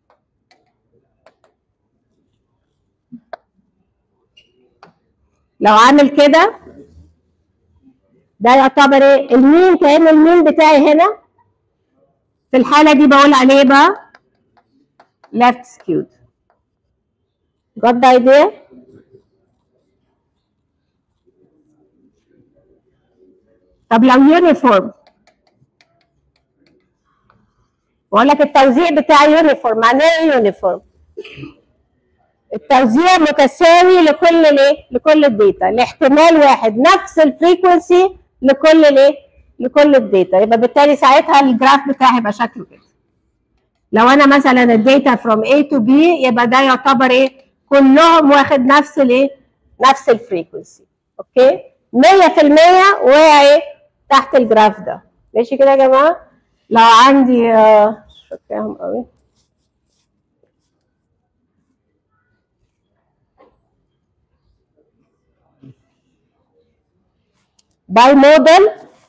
لو عامل كده ده يعتبر ايه؟ المين كأن المين بتاعي هنا في الحالة دي بقول عليه بقى left skewed got the idea؟ طب لو يونيفورم بقول لك التوزيع بتاع يونيفورم معناه ايه يونيفورم؟ التوزيع متساوي لكل الايه؟ لكل الداتا، الاحتمال واحد نفس الفريكونسي لكل الايه؟ لكل الداتا، يبقى بالتالي ساعتها الجراف بتاعي يبقى شكله كده. لو انا مثلا الداتا from A to B يبقى ده يعتبر ايه؟ كلهم واخد نفس الايه؟ نفس الفريكونسي، اوكي؟ 100% وقع ايه؟ تحت الجراف ده، ماشي كده يا جماعه؟ لو عندي آه، مش فاكراهم قوي باي موديل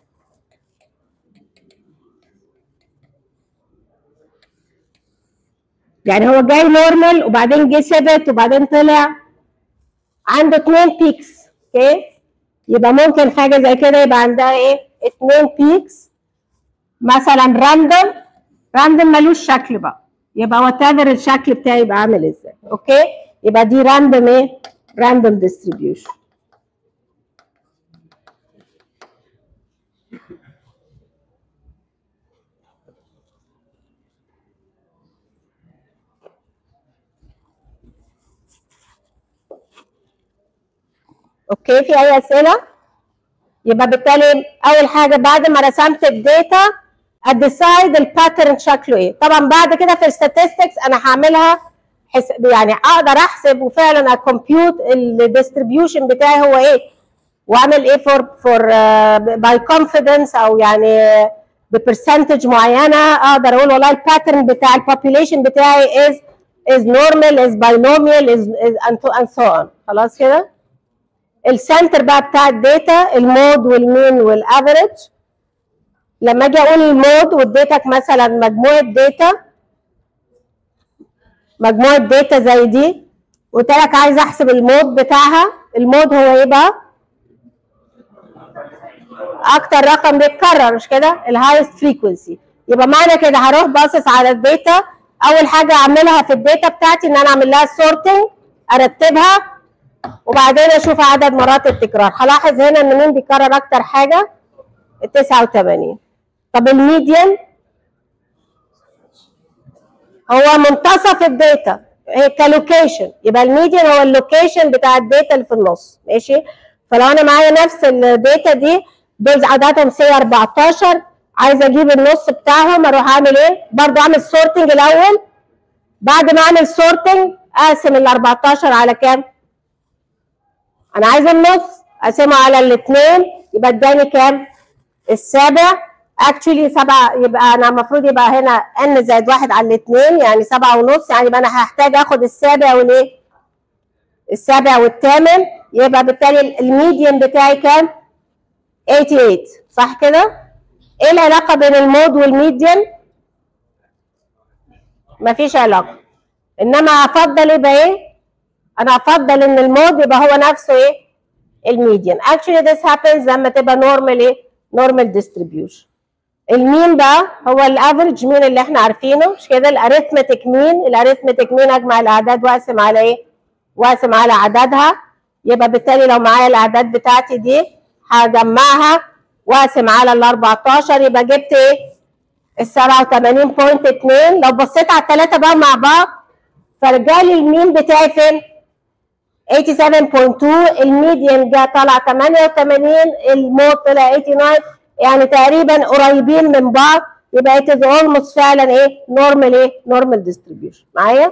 يعني هو جاي نورمال وبعدين جه ثبت وبعدين طلع عنده اتنين بيكس اوكي يبقى ممكن حاجه زي كده يبقى عندها ايه اتنين بيكس مثلا راندوم راندوم ملوش شكل بقى يبقى وات ايفر الشكل بتاعي يبقى عامل ازاي اوكي يبقى دي راندوم ايه راندوم ديستريبيوشن اوكي في اي اسئله يبقى بالتالي اول حاجه بعد ما رسمت الداتا اديسايد الباترن شكله ايه طبعا بعد كده في الستاتستكس انا هعملها حس... يعني اقدر احسب وفعلا اكمبيوت الديستريبيوشن بتاعي هو ايه واعمل ايه فور فور باي كونفيدنس او يعني ببرسنتج معينه اقدر اقول والله الباترن بتاع البوبيوليشن بتاعي از is normal is binomial is, is and, so- and so on خلاص كده السنتر بقى بتاع الداتا المود والمين والافريج لما اجي اقول المود واديتك مثلا مجموعه داتا مجموعه داتا زي دي قلت لك عايز احسب المود بتاعها المود هو ايه بقى؟ اكتر رقم بيتكرر مش كده؟ الهايست فريكونسي يبقى معنى كده هروح باصص على الداتا اول حاجه اعملها في الداتا بتاعتي ان انا اعمل لها سورتنج ارتبها وبعدين اشوف عدد مرات التكرار هلاحظ هنا ان مين بيكرر اكتر حاجه ال 89 طب الميديان هو منتصف الداتا هي كلوكيشن يبقى الميديان هو اللوكيشن بتاع الداتا اللي في النص ماشي فلو انا معايا نفس الداتا دي دول عددهم سي 14 عايزه اجيب النص بتاعهم اروح اعمل ايه؟ برضه اعمل سورتنج الاول بعد ما اعمل سورتنج اقسم ال 14 على كام؟ انا عايزه النص اقسمه على الاثنين يبقى اداني كام السابع اكشولي سبعة يبقى انا المفروض يبقى هنا ان زائد واحد على الاثنين يعني سبعة ونص يعني يبقى انا هحتاج اخد السابع والايه السابع والثامن يبقى بالتالي الميديان بتاعي كام 88 صح كده ايه العلاقه بين المود والميديان مفيش علاقه انما افضل يبقى ايه انا افضل ان المود يبقى هو نفسه ايه الميديان actually this happens لما تبقى نورمال ايه نورمال ديستريبيوشن المين بقى هو الافريج مين اللي احنا عارفينه مش كده الاريثمتيك مين الاريثمتيك مين اجمع الاعداد واقسم على ايه واقسم على عددها يبقى بالتالي لو معايا الاعداد بتاعتي دي هجمعها واقسم على ال 14 يبقى جبت ايه ال 87.2 لو بصيت على الثلاثه بقى مع بعض فرجالي المين بتاعي فين 87.2 الميديان جه طلع 88 الموت طلع 89 يعني تقريبا قريبين من بعض يبقى it is almost فعلا ايه normal ايه normal distribution معايا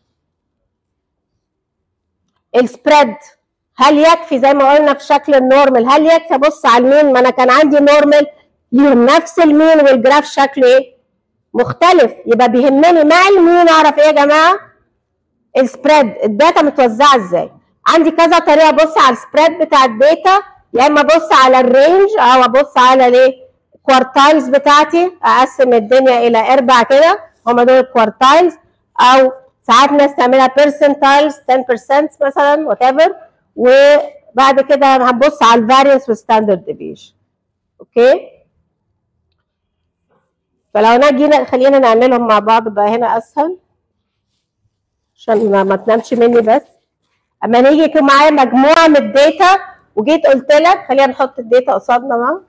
السبريد هل يكفي زي ما قلنا في شكل النورمال هل يكفي ابص على المين ما انا كان عندي نورمال ليهم نفس المين والجراف شكله ايه مختلف يبقى بيهمني مع المين اعرف ايه يا جماعه السبريد الداتا متوزعه ازاي عندي كذا طريقه ابص على السبريد بتاع الداتا يا اما ابص على الرينج او ابص على الايه كوارتايلز بتاعتي اقسم الدنيا الى اربع كده هم دول الكوارتايلز او ساعات ناس تعملها بيرسنتايلز 10% مثلا وات ايفر وبعد كده هنبص على الفارينس والستاندرد ديفيشن اوكي فلو انا جينا خلينا نعملهم مع بعض بقى هنا اسهل عشان ما تنامش مني بس اما نيجي يكون معايا مجموعه من الداتا وجيت قلت لك خلينا نحط الداتا قصادنا بقى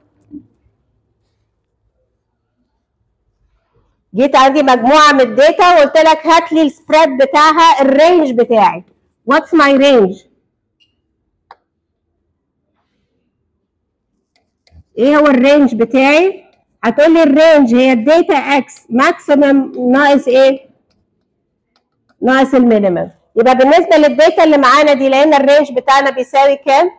جيت عندي مجموعه من الداتا وقلت لك هات لي السبريد بتاعها الرينج بتاعي واتس ماي رينج ايه هو الرينج بتاعي هتقول لي الرينج هي الداتا اكس ماكسيمم ناقص ايه ناقص المينيمم يبقى بالنسبه للداتا اللي معانا دي لان الرينج بتاعنا بيساوي كام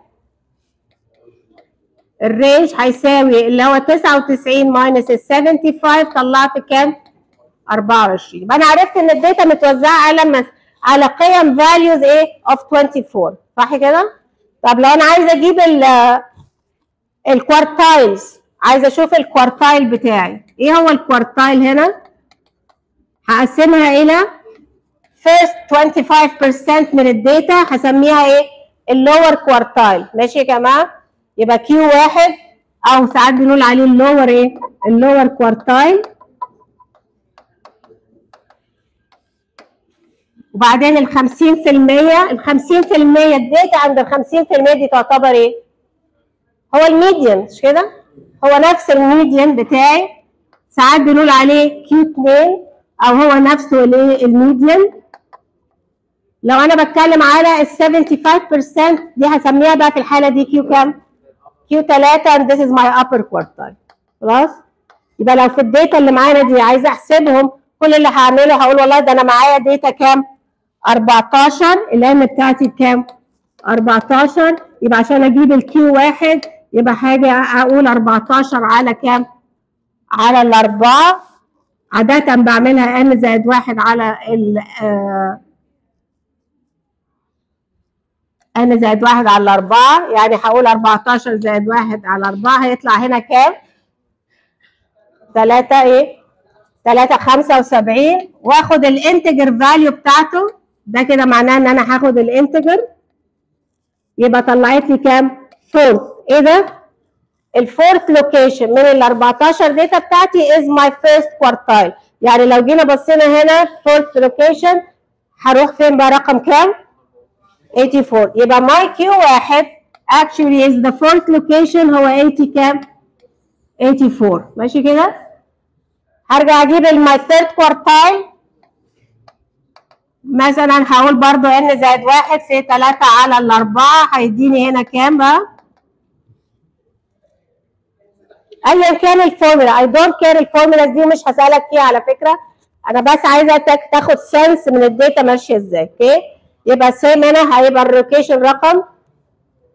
الرينج هيساوي اللي هو 99 ماينس ال 75 طلعت كام 24 يبقى انا عرفت ان الداتا متوزعه على مس... على قيم فاليوز ايه اوف 24 صح كده طب لو انا عايزه اجيب ال الكوارتايلز عايزه اشوف الكوارتايل بتاعي ايه هو الكوارتايل هنا هقسمها الى first 25% من الداتا هسميها ايه اللور كوارتايل ماشي يا جماعه يبقى كيو واحد او ساعات بنقول عليه اللور ايه اللور كوارتايل وبعدين ال 50% ال 50% الداتا عند ال 50% دي تعتبر ايه هو الميديان مش كده هو نفس الميديان بتاعي ساعات بنقول عليه كيو 2 او هو نفسه الايه الميديان لو انا بتكلم على ال 75% دي هسميها بقى في الحاله دي كيو كام كيو 3 and this is my upper quartile خلاص يبقى لو في الداتا اللي معانا دي عايزه احسبهم كل اللي هعمله هقول والله ده انا معايا داتا كام 14 الام بتاعتي بكام 14 يبقى عشان اجيب الكيو واحد يبقى حاجه اقول 14 على كام على الاربعه عادة بعملها ان زائد واحد على ال ان زائد واحد على الاربعه يعني هقول 14 زائد واحد على اربعه هيطلع هنا كام؟ 3 ايه؟ 3 75 واخد الانتجر فاليو بتاعته ده كده معناه ان انا هاخد الانتجر يبقى طلعت لي كام؟ فورث ايه ده؟ الفورث لوكيشن من ال 14 داتا بتاعتي از ماي فيرست كوارتايل يعني لو جينا بصينا هنا فورث لوكيشن هروح فين بقى رقم كام؟ 84 يبقى ماي كيو واحد actually is the fourth location هو 80 كام؟ 84 ماشي كده؟ هرجع اجيب الماي ثيرد كوارتايل مثلا هقول برضو ان زائد واحد في 3 على الاربعه هيديني هنا كام بقى؟ ايا كان الفورمولا اي دونت كير الفورمولا دي مش هسالك فيها على فكره انا بس عايزه تاخد سنس من الداتا ماشيه ازاي اوكي يبقى سيم هنا هيبقى اللوكيشن رقم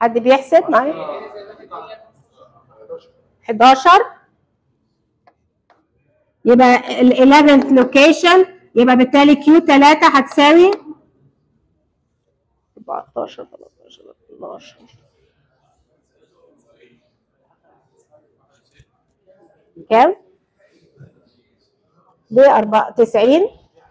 حد بيحسب معايا 11 يبقى ال 11th لوكيشن يبقى بالتالي كيو 3 هتساوي 14 13 12 كام؟ ب 94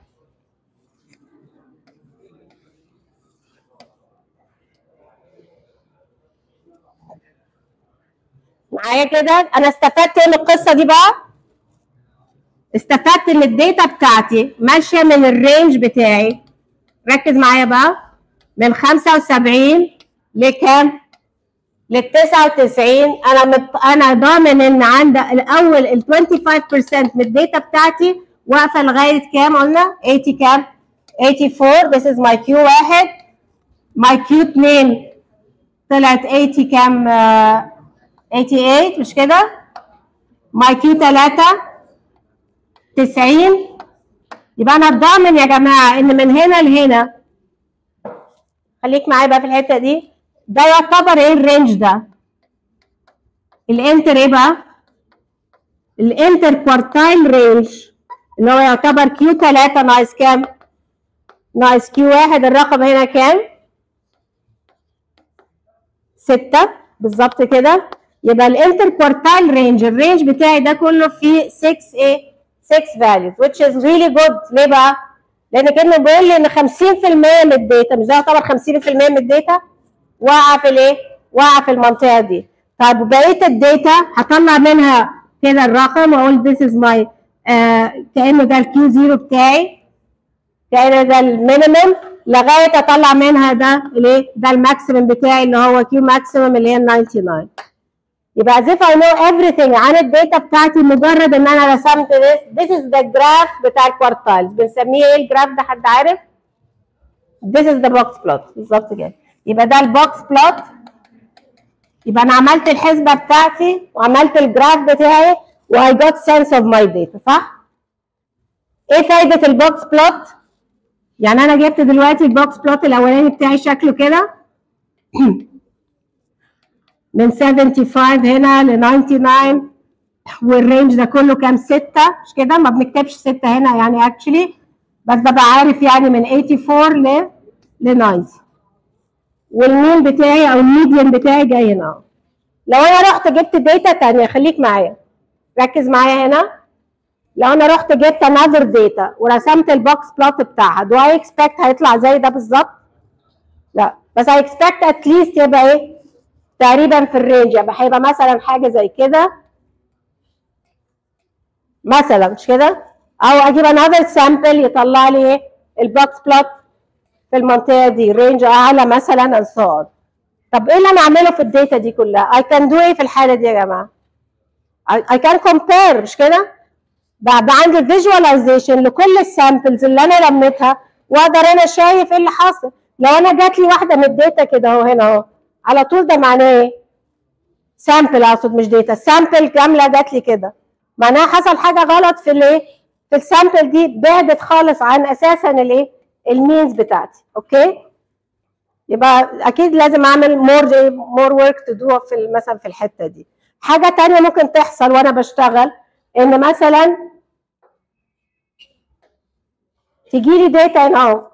معايا كده انا استفدت ايه من القصه دي بقى استفدت ان الداتا بتاعتي ماشيه من الرينج بتاعي ركز معايا بقى من 75 لكام لل 99 انا مت... انا ضامن ان عند الاول ال 25% من الداتا بتاعتي واقفه لغايه كام قلنا 80 كام 84 this is my Q واحد my Q 2 طلعت 80 كام آه 88 مش كده my Q 3 90 يبقى انا ضامن يا جماعه ان من هنا لهنا خليك معايا بقى في الحته دي ده يعتبر ايه الرينج ده الانتر ايه بقى الانتر كوارتايل رينج اللي هو يعتبر كيو 3 ناقص كام ناقص كيو 1 الرقم هنا كام 6 بالظبط كده يبقى الانتر كوارتايل رينج الرينج بتاعي ده كله فيه 6 ايه 6 values which is really good ليه بقى؟ لان كانه بيقول لي ان 50% من الداتا مش ده يعتبر 50% من الداتا واقعه في الايه؟ واقعه في المنطقه دي. طيب وبقيه الداتا هطلع منها كده الرقم واقول this is my آه كانه ده الكيو زيرو بتاعي كانه ده المينيمم لغايه اطلع منها ده الايه؟ ده الماكسيمم بتاعي اللي هو كيو ماكسيمم اللي هي 99. يبقى as if I know everything عن الداتا بتاعتي مجرد ان انا رسمت this this is the graph بتاع الكوارتايلز بنسميه ايه الجراف ده حد عارف؟ this is the box plot بالظبط كده يبقى ده البوكس بلوت يبقى انا عملت الحسبه بتاعتي وعملت الجراف بتاعي و I got sense of my data صح؟ ايه فايده البوكس بلوت؟ يعني انا جبت دلوقتي البوكس بلوت الاولاني بتاعي شكله كده من 75 هنا ل 99 والرينج ده كله كام 6 مش كده ما بنكتبش 6 هنا يعني اكشلي بس ببقى عارف يعني من 84 ل ل 90 والمين بتاعي او الميديان بتاعي جاي هنا لو انا رحت جبت داتا ثانيه خليك معايا ركز معايا هنا لو انا رحت جبت another داتا ورسمت البوكس بلوت بتاعها do I expect هيطلع زي ده بالظبط؟ لا بس I expect at least يبقى ايه؟ تقريبا في الرينج يبقى هيبقى مثلا حاجه زي كده مثلا مش كده او اجيب another sample يطلع لي ايه البوكس بلوت في المنطقه دي رينج اعلى مثلا and so on طب ايه اللي انا اعمله في الداتا دي كلها I can do ايه في الحاله دي يا جماعه I, I can compare مش كده بقى عندي visualization لكل السامبلز اللي انا لميتها واقدر انا شايف ايه اللي حاصل لو انا جات لي واحده من الداتا كده اهو هنا اهو على طول ده معناه ايه؟ سامبل اقصد مش داتا سامبل كامله جات لي كده معناها حصل حاجه غلط في الايه؟ في السامبل دي بعدت خالص عن اساسا الايه؟ المينز بتاعتي اوكي؟ يبقى اكيد لازم اعمل مور مور ورك تو دو في مثلا في الحته دي حاجه تانية ممكن تحصل وانا بشتغل ان مثلا تجي لي داتا هنا اهو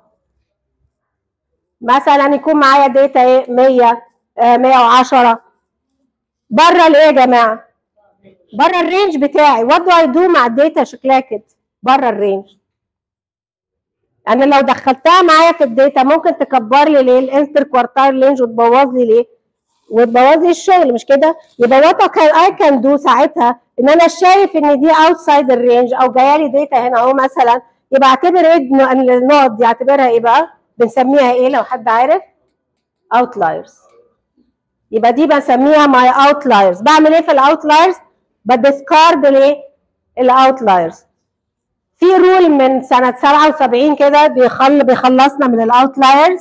مثلا يكون معايا داتا ايه 100 آه 110 بره الايه يا جماعه بره الرينج بتاعي وات دو اي دو مع الداتا شكلها كده بره الرينج انا لو دخلتها معايا في الداتا ممكن تكبر لي ليه الانتر كوارتايل رينج وتبوظ لي ليه وتبوظ لي الشغل مش كده يبقى وات اي كان دو ساعتها ان انا شايف ان دي اوتسايد الرينج او جايه لي داتا هنا اهو مثلا يبقى اعتبر ايه النقط دي اعتبرها ايه بقى بنسميها ايه لو حد عارف outliers يبقى دي بسميها my outliers بعمل ايه في الاوتلايرز بديسكارد الايه الاوتلايرز في رول من سنه 77 كده بيخل بيخلصنا من الاوتلايرز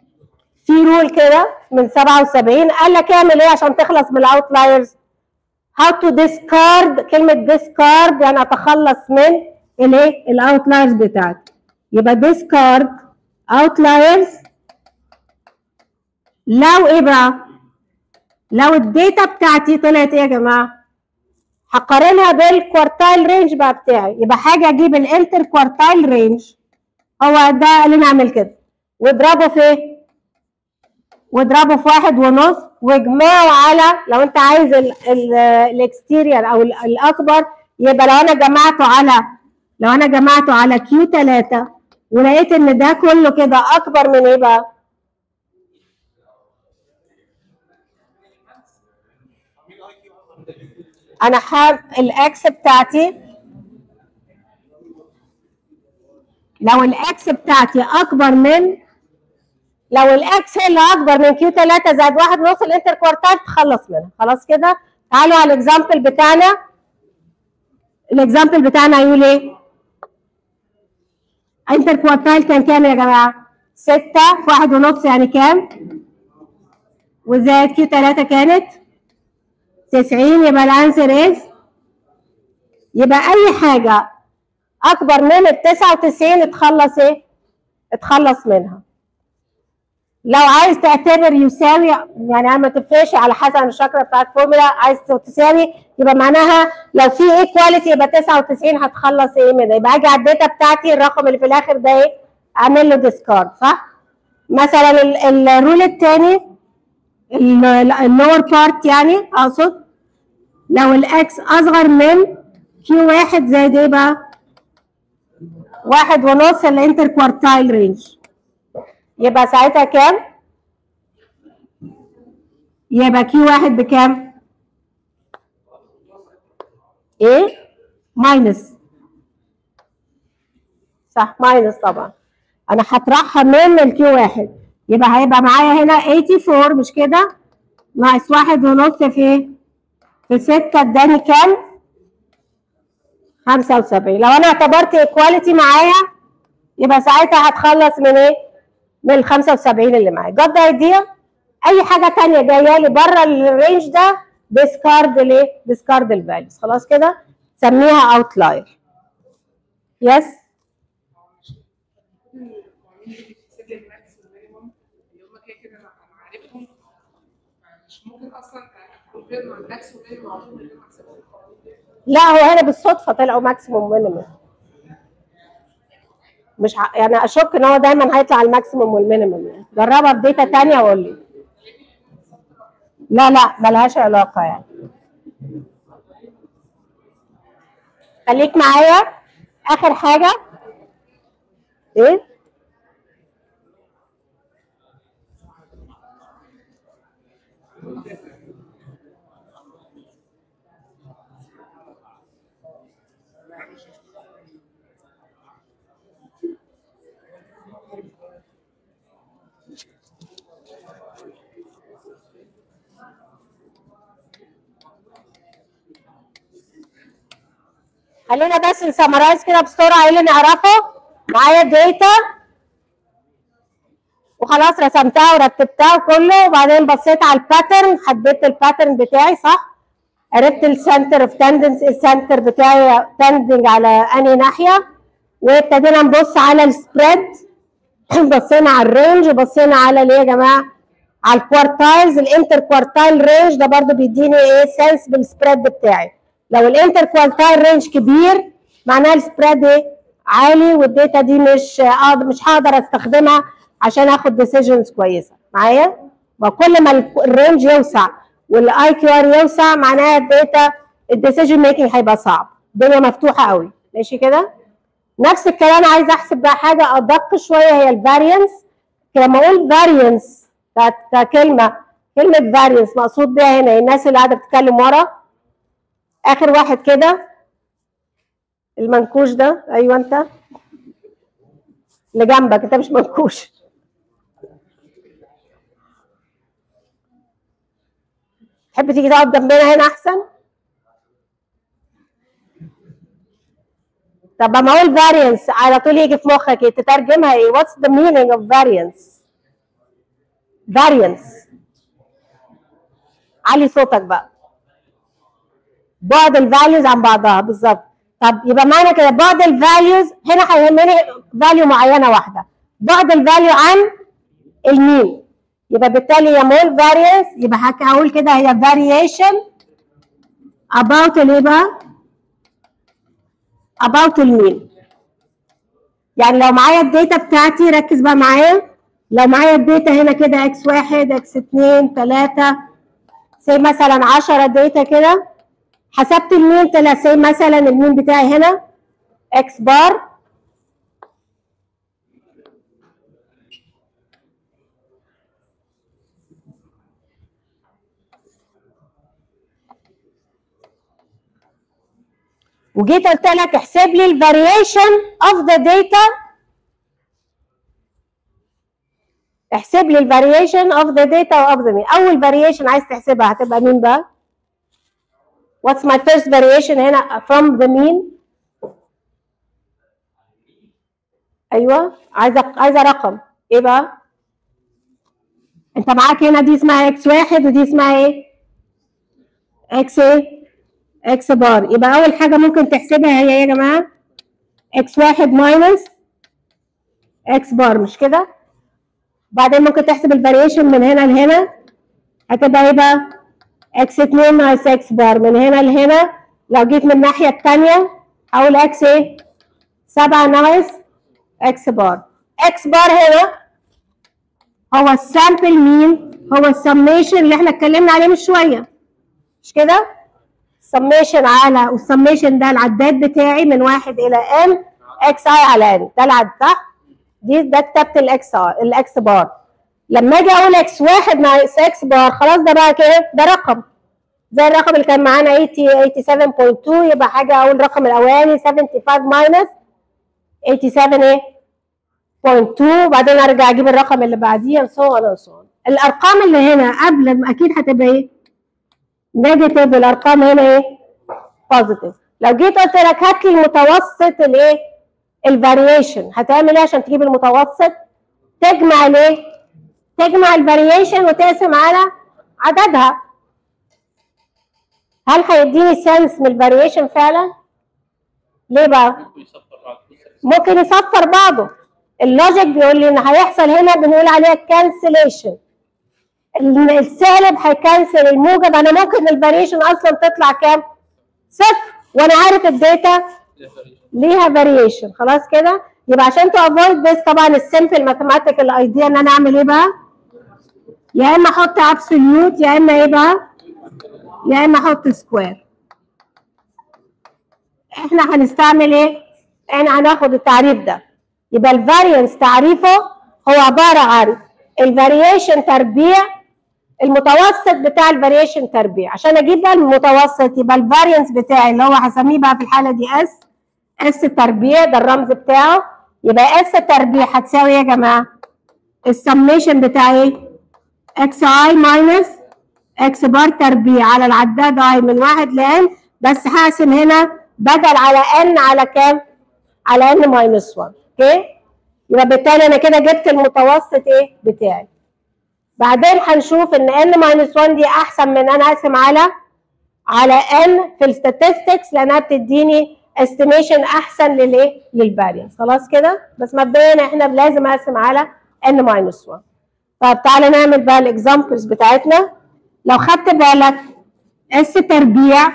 في رول كده من 77 قال لك اعمل ايه عشان تخلص من الاوتلايرز how to discard كلمة discard يعني أتخلص من الايه؟ الاوتلايرز بتاعتي يبقى discard outliers لو ايه بقى؟ لو الداتا بتاعتي طلعت ايه يا جماعة؟ هقارنها بالكوارتايل رينج بقى بتاعي يبقى حاجة اجيب الانتر كوارتايل رينج هو ده اللي نعمل كده واضربه في ايه؟ واضربه في واحد ونص واجمعه على لو انت عايز الاكستيرير او ال- الاكبر يبقى لو انا جمعته على لو انا جمعته على كيو 3 ولقيت ان ده كله كده اكبر من ايه بقى؟ انا حاب الاكس بتاعتي لو الاكس بتاعتي اكبر من لو الاكس هي اللي اكبر من كيو 3 زائد واحد ونص الانتر كوارتايل تخلص منها خلاص كده تعالوا على الاكزامبل بتاعنا الاكزامبل بتاعنا يقول ايه انتر كوارتايل كان كام يا جماعه 6 في واحد ونص يعني كام وزائد كيو 3 كانت 90 يبقى الانسر از يبقى اي حاجه اكبر من ال 99 اتخلص ايه اتخلص منها لو عايز تعتبر يساوي يعني ما تفرقش على حسب الشكل بتاع الفورمولا عايز تساوي يبقى معناها لو في ايكواليتي يبقى 99 هتخلص ايه منها يبقى اجي على الداتا بتاعتي الرقم اللي في الاخر ده ايه اعمل له ديسكارد صح مثلا ال- الرول الثاني اللور بارت يعني اقصد لو الاكس اصغر من كيو واحد زائد ايه بقى واحد ونص الانتر كوارتايل رينج يبقى ساعتها كام؟ يبقى كيو واحد بكام؟ ايه؟ ماينس صح ماينس طبعا انا هطرحها من الكيو واحد يبقى هيبقى معايا هنا 84 مش كده؟ ناقص واحد ونص في ايه؟ في ستة اداني كام؟ 75 لو انا اعتبرت ايكواليتي معايا يبقى ساعتها هتخلص من ايه؟ من ال 75 اللي معايا جت ايديا اي حاجه تانية جايه لي بره الرينج ده ديسكارد ليه؟ ديسكارد الفاليوز خلاص كده سميها اوتلاير يس سجل الماكس والمينيموم اللي هم كده كده انا أنا عارفهم مش ممكن اصلا اكونفيرم مع الماكس والمينيموم على طول من غير ما احسبهم لا هو هنا بالصدفه طلعوا ماكسيموم مينيمم مش ع... يعني اشك ان هو دايما هيطلع الماكسيموم والمينيمم يعني جربها في داتا تانية وقول لي لا لا ملهاش علاقه يعني خليك معايا اخر حاجه ايه خلينا بس نسمرايز كده بسرعه ايه اللي نعرفه معايا داتا وخلاص رسمتها ورتبتها كله وبعدين بصيت على الباترن حددت الباترن بتاعي صح عرفت السنتر اوف تندنس السنتر بتاعي تندنج على انهي ناحيه وابتدينا نبص على السبريد بصينا على الرينج وبصينا على ليه يا جماعه على الكوارتايلز الانتر كوارتايل رينج ده برضو بيديني ايه سنس بالسبريد بتاعي لو الانتر كوارتايل رينج كبير معناها السبريد ايه عالي والداتا دي مش آه مش هقدر استخدمها عشان اخد ديسيجنز كويسه معايا وكل ما ال- الرينج يوسع والاي كيو ار يوسع معناها الداتا الديسيجن ميكنج هيبقى صعب الدنيا مفتوحه قوي ماشي كده نفس الكلام عايز احسب بقى حاجه ادق شويه هي الفارينس لما اقول فارينس ككلمه كلمه فارينس مقصود بيها هنا الناس اللي قاعده بتتكلم ورا اخر واحد كده المنكوش ده ايوه انت اللي جنبك انت مش منكوش تحب تيجي تقعد جنبنا هنا احسن طب لما اقول variance على طول يجي في مخك ايه تترجمها ايه what's the meaning of variance variance علي صوتك بقى بعد الفاليوز عن بعضها بالظبط طب يبقى معنى كده بعد الفاليوز هنا هيهمني فاليو معينه واحده بعد الفاليو عن المين يبقى بالتالي هي مول فاريانس يبقى هك- هقول كده هي فاريشن about الايه بقى؟ about المين يعني لو معايا الداتا بتاعتي ركز بقى معايا لو معايا الداتا هنا كده اكس واحد اكس اتنين تلاته سي مثلا 10 داتا كده حسبت المين طلع سي مثلا المين بتاعي هنا اكس بار وجيت قلت لك احسب لي الفاريشن اوف ذا داتا احسب لي الفاريشن اوف ذا داتا اوف ذا مين اول فاريشن عايز تحسبها هتبقى مين بقى what's my first variation هنا from the mean ايوه عايزه عايزه رقم ايه بقى انت معاك هنا دي اسمها اكس واحد ودي اسمها ايه اكس ايه اكس بار يبقى اول حاجه ممكن تحسبها هي إيه يا جماعه اكس واحد ماينس اكس بار مش كده بعدين ممكن تحسب الفاريشن من هنا لهنا هتبقى ايه بقى اكس 2 ناقص اكس بار من هنا لهنا لو جيت من الناحيه الثانيه هقول اكس ايه 7 ناقص اكس بار اكس بار هنا هو السامبل مين هو السميشن اللي احنا اتكلمنا عليه من شويه مش كده سميشن على والسميشن ده العداد بتاعي من واحد الى ان اكس اي على ان ده العداد صح دي ده كتابه الاكس ار الاكس بار لما اجي اقول اكس واحد ناقص اكس بار خلاص ده بقى كده ده رقم زي الرقم اللي كان معانا 80 87.2 يبقى حاجه اقول الرقم الاولاني 75 ماينس 87 ايه 0.2 وبعدين ارجع اجيب الرقم اللي بعديه and so on and so on الارقام اللي هنا قبل ما اكيد هتبقى ايه نيجاتيف الارقام هنا ايه بوزيتيف لو جيت قلت لك هات لي المتوسط الايه الفاريشن هتعمل ايه عشان تجيب المتوسط تجمع الايه تجمع الفاريشن وتقسم على عددها هل هيديني سنس من الفاريشن فعلا ليه بقى ممكن يصفر بعضه اللوجيك بيقول لي ان هيحصل هنا بنقول عليها كانسليشن السالب هيكنسل الموجب انا ممكن الفاريشن اصلا تطلع كام؟ صفر وانا عارف الداتا ليها فاريشن خلاص كده يبقى عشان تو افويد بس طبعا السمبل ماثيماتيكال ايديا ان انا اعمل ايه بقى؟ يا اما احط ابسوليوت يا اما ايه بقى؟ يا اما احط سكوير احنا هنستعمل ايه؟ احنا هناخد التعريف ده يبقى الفارينس تعريفه هو عباره عن الفاريشن تربيع المتوسط بتاع الفاريشن تربيع عشان اجيب بقى المتوسط يبقى الفارينس بتاعي اللي هو هسميه بقى في الحاله دي اس اس تربيع ده الرمز بتاعه يبقى اس تربيع هتساوي ايه يا جماعه؟ السميشن بتاعي اكس اي ماينس اكس بار تربيع على العداد اي من واحد لان بس هقسم هنا بدل على ان على كام؟ على ان ماينس 1 اوكي؟ يبقى بالتالي انا كده جبت المتوسط ايه بتاعي بعدين هنشوف ان n ماينس 1 دي احسن من انا اقسم على على n في الستاتستكس لانها بتديني استيميشن احسن للايه للفارينس خلاص كده بس مبدئيا احنا لازم اقسم على n ماينس 1 طب تعالى نعمل بقى الاكزامبلز بتاعتنا لو خدت بالك اس تربيع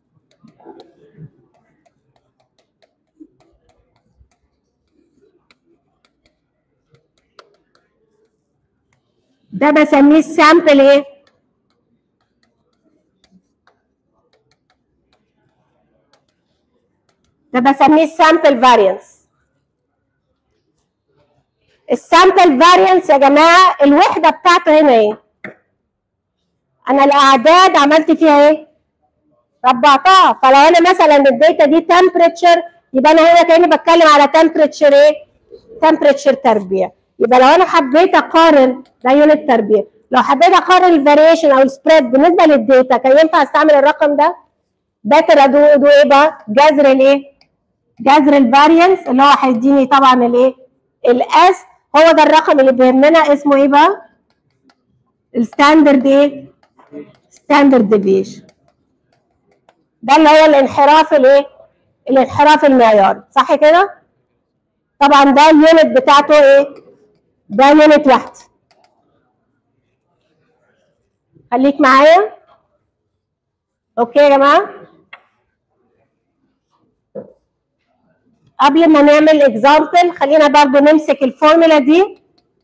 ده بسميه السامبل ايه؟ ده بسميه السامبل فاريانس السامبل فاريانس يا جماعه الوحده بتاعته هنا ايه؟ انا الاعداد عملت فيها ايه؟ ربعتها فلو انا مثلا الداتا دي تمبريتشر يبقى انا هنا كاني بتكلم على تمبريتشر ايه؟ تمبريتشر تربيع يبقى لو انا حبيت اقارن ده يونت تربيع لو حبيت اقارن الفاريشن او السبريد بالنسبه للداتا كان ينفع استعمل الرقم ده باتر ادو ادو ايه بقى جذر الايه جذر الفاريانس اللي هو هيديني طبعا الايه الاس هو ده الرقم اللي بيهمنا اسمه ايه بقى الستاندرد ايه ستاندرد ديفيشن ده اللي هو الانحراف الايه الانحراف المعياري صح كده طبعا ده اليونت بتاعته ايه ده يونت واحد خليك معايا اوكي يا جماعه قبل ما نعمل اكزامبل خلينا برضو نمسك الفورمولا دي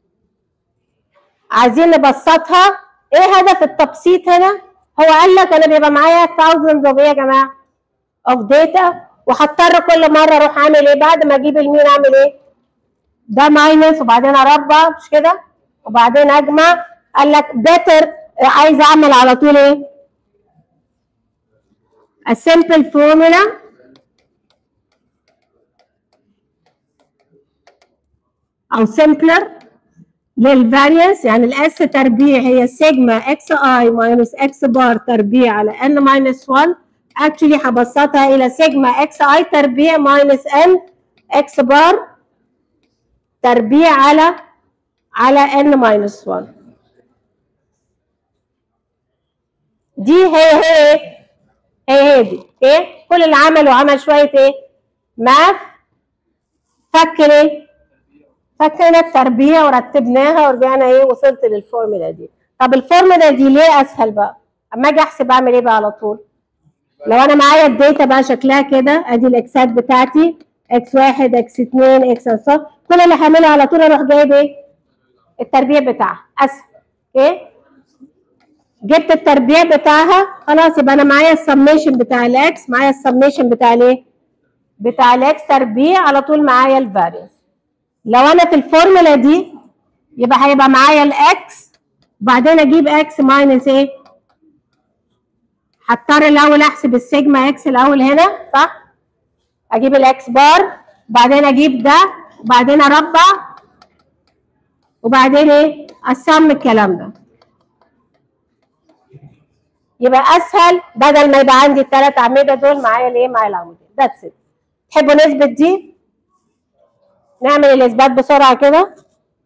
عايزين نبسطها ايه هدف التبسيط هنا هو قال لك انا بيبقى معايا thousands of ايه يا جماعه of data وهضطر كل مره اروح اعمل ايه بعد ما اجيب المين اعمل ايه ده ماينس وبعدين اربع مش كده وبعدين اجمع قال لك better عايز اعمل على طول ايه a simple formula او simpler للفاريانس يعني الاس تربيع هي سيجما اكس اي ماينس اكس بار تربيع على ان ماينس 1 اكشلي هبسطها الى سيجما اكس اي تربيع ماينس ان اكس بار تربيع على على ان ماينس 1 دي هي هي ايه؟ هي هي دي اوكي كل اللي عمله عمل شويه ايه؟ ماث فكر ايه؟ فكنا التربيع ورتبناها ورجعنا ايه وصلت للفورمولا دي طب الفورمولا دي ليه اسهل بقى اما اجي احسب اعمل ايه بقى على طول لو انا معايا الداتا بقى شكلها كده ادي الاكسات بتاعتي اكس واحد اكس اتنين اكس صح كل اللي هعمله على طول اروح جايب ايه التربيع بتاعها اسهل اوكي جبت التربيع بتاعها خلاص يبقى انا معايا السميشن بتاع الاكس معايا السميشن بتاع الايه بتاع الاكس تربيع على طول معايا الفاريانس لو انا في الفورمولا دي يبقى هيبقى معايا الاكس وبعدين اجيب اكس ماينس ايه هضطر الاول احسب السيجما اكس الاول هنا صح اجيب الاكس بار وبعدين اجيب ده وبعدين اربع وبعدين ايه اقسم الكلام ده يبقى اسهل بدل ما يبقى عندي الثلاث اعمده دول معايا الايه معايا العمودين ذاتس ات تحبوا نثبت دي نعمل الاثبات بسرعه كده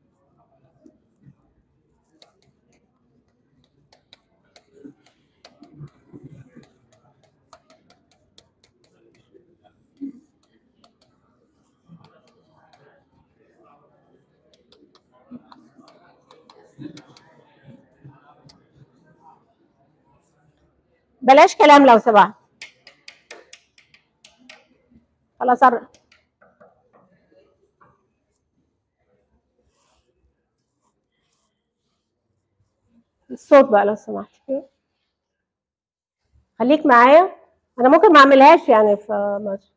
بلاش كلام لو سمحت خلاص أر... الصوت بقى لو سمحت خليك معايا انا ممكن ما اعملهاش يعني في مصر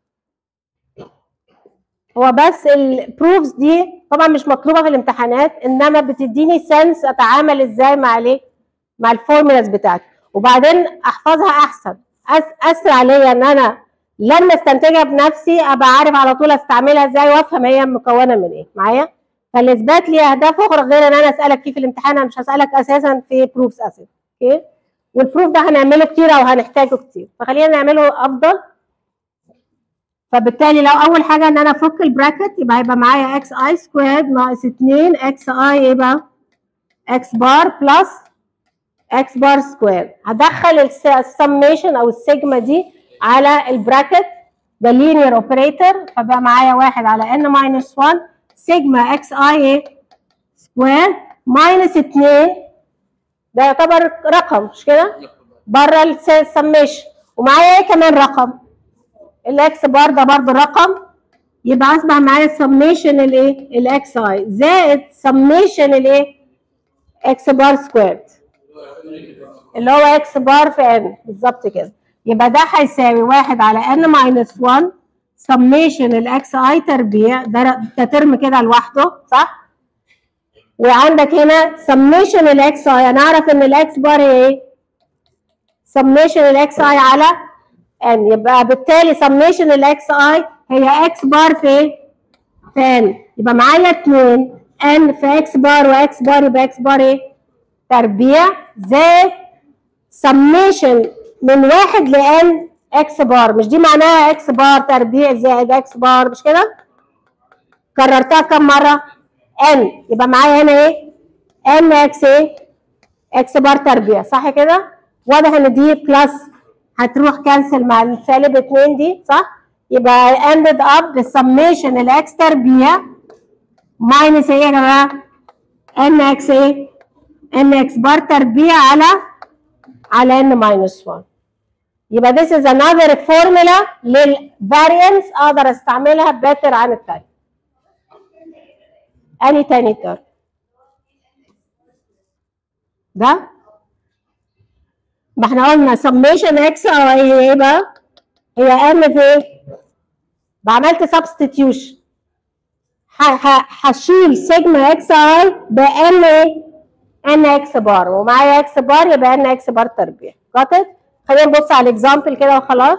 هو بس البروفز دي طبعا مش مطلوبه في الامتحانات انما بتديني سنس اتعامل ازاي مع الايه مع الفورمولاز بتاعتي وبعدين احفظها احسن أس اسرع ليا ان انا لما استنتجها بنفسي ابقى عارف على طول استعملها ازاي وافهم هي مكونه من ايه معايا فالاثبات ليه اهداف اخرى غير ان انا اسالك فيه في الامتحان انا مش هسالك اساسا في بروفز اساسا اوكي والبروف ده هنعمله كتير او هنحتاجه كتير فخلينا نعمله افضل فبالتالي لو اول حاجه ان انا افك البراكت يبقى هيبقى معايا اكس اي سكويرد ناقص 2 اكس اي يبقى اكس بار بلس اكس بار سكوير هدخل السميشن او السيجما دي على البراكت ده لينير اوبريتور فبقى معايا واحد على ان ماينس 1 سيجما اكس اي سكوير ماينس 2 ده يعتبر رقم مش كده؟ بره السميشن ومعايا ايه كمان رقم؟ الاكس بار ده برضه رقم يبقى اصبح معايا السميشن الايه؟ الاكس اي زائد سميشن الايه؟ اكس بار سكويرد اللي هو اكس بار في ان بالظبط كده يبقى ده هيساوي واحد على ان ماينس 1 سميشن الاكس اي تربيع ده ده ترم كده لوحده صح؟ وعندك هنا سميشن الاكس اي انا اعرف ان الاكس بار هي ايه؟ سميشن الاكس اي على ان يبقى بالتالي سميشن الاكس اي هي اكس بار في في ان يبقى معايا 2 ان في اكس بار واكس بار يبقى اكس بار ايه؟ تربيع زائد سميشن من واحد لان اكس بار مش دي معناها اكس بار تربيع زائد اكس بار مش كده؟ كررتها كم مره؟ ان يبقى معايا هنا ايه؟ ان اكس ايه؟ اكس بار تربيع صح كده؟ واضح ان دي بلس هتروح كانسل مع السالب 2 دي صح؟ يبقى I ended up بالسميشن الاكس تربيع ماينس ايه يا جماعه؟ ان اكس ايه؟ ان اكس بار تربيع على على ان ماينس 1 يبقى this is another formula للفارينس اقدر استعملها better عن التاني اني تاني ترم ده ما احنا قلنا summation x او هي ايه بقى؟ هي ان في ايه؟ بعملت substitution ه- ه- هشيل سيجما اكس اي بان ايه؟ ان اكس بار ومعايا اكس بار يبقى ان اكس بار تربيع got it؟ خلينا نبص على الاكزامبل كده وخلاص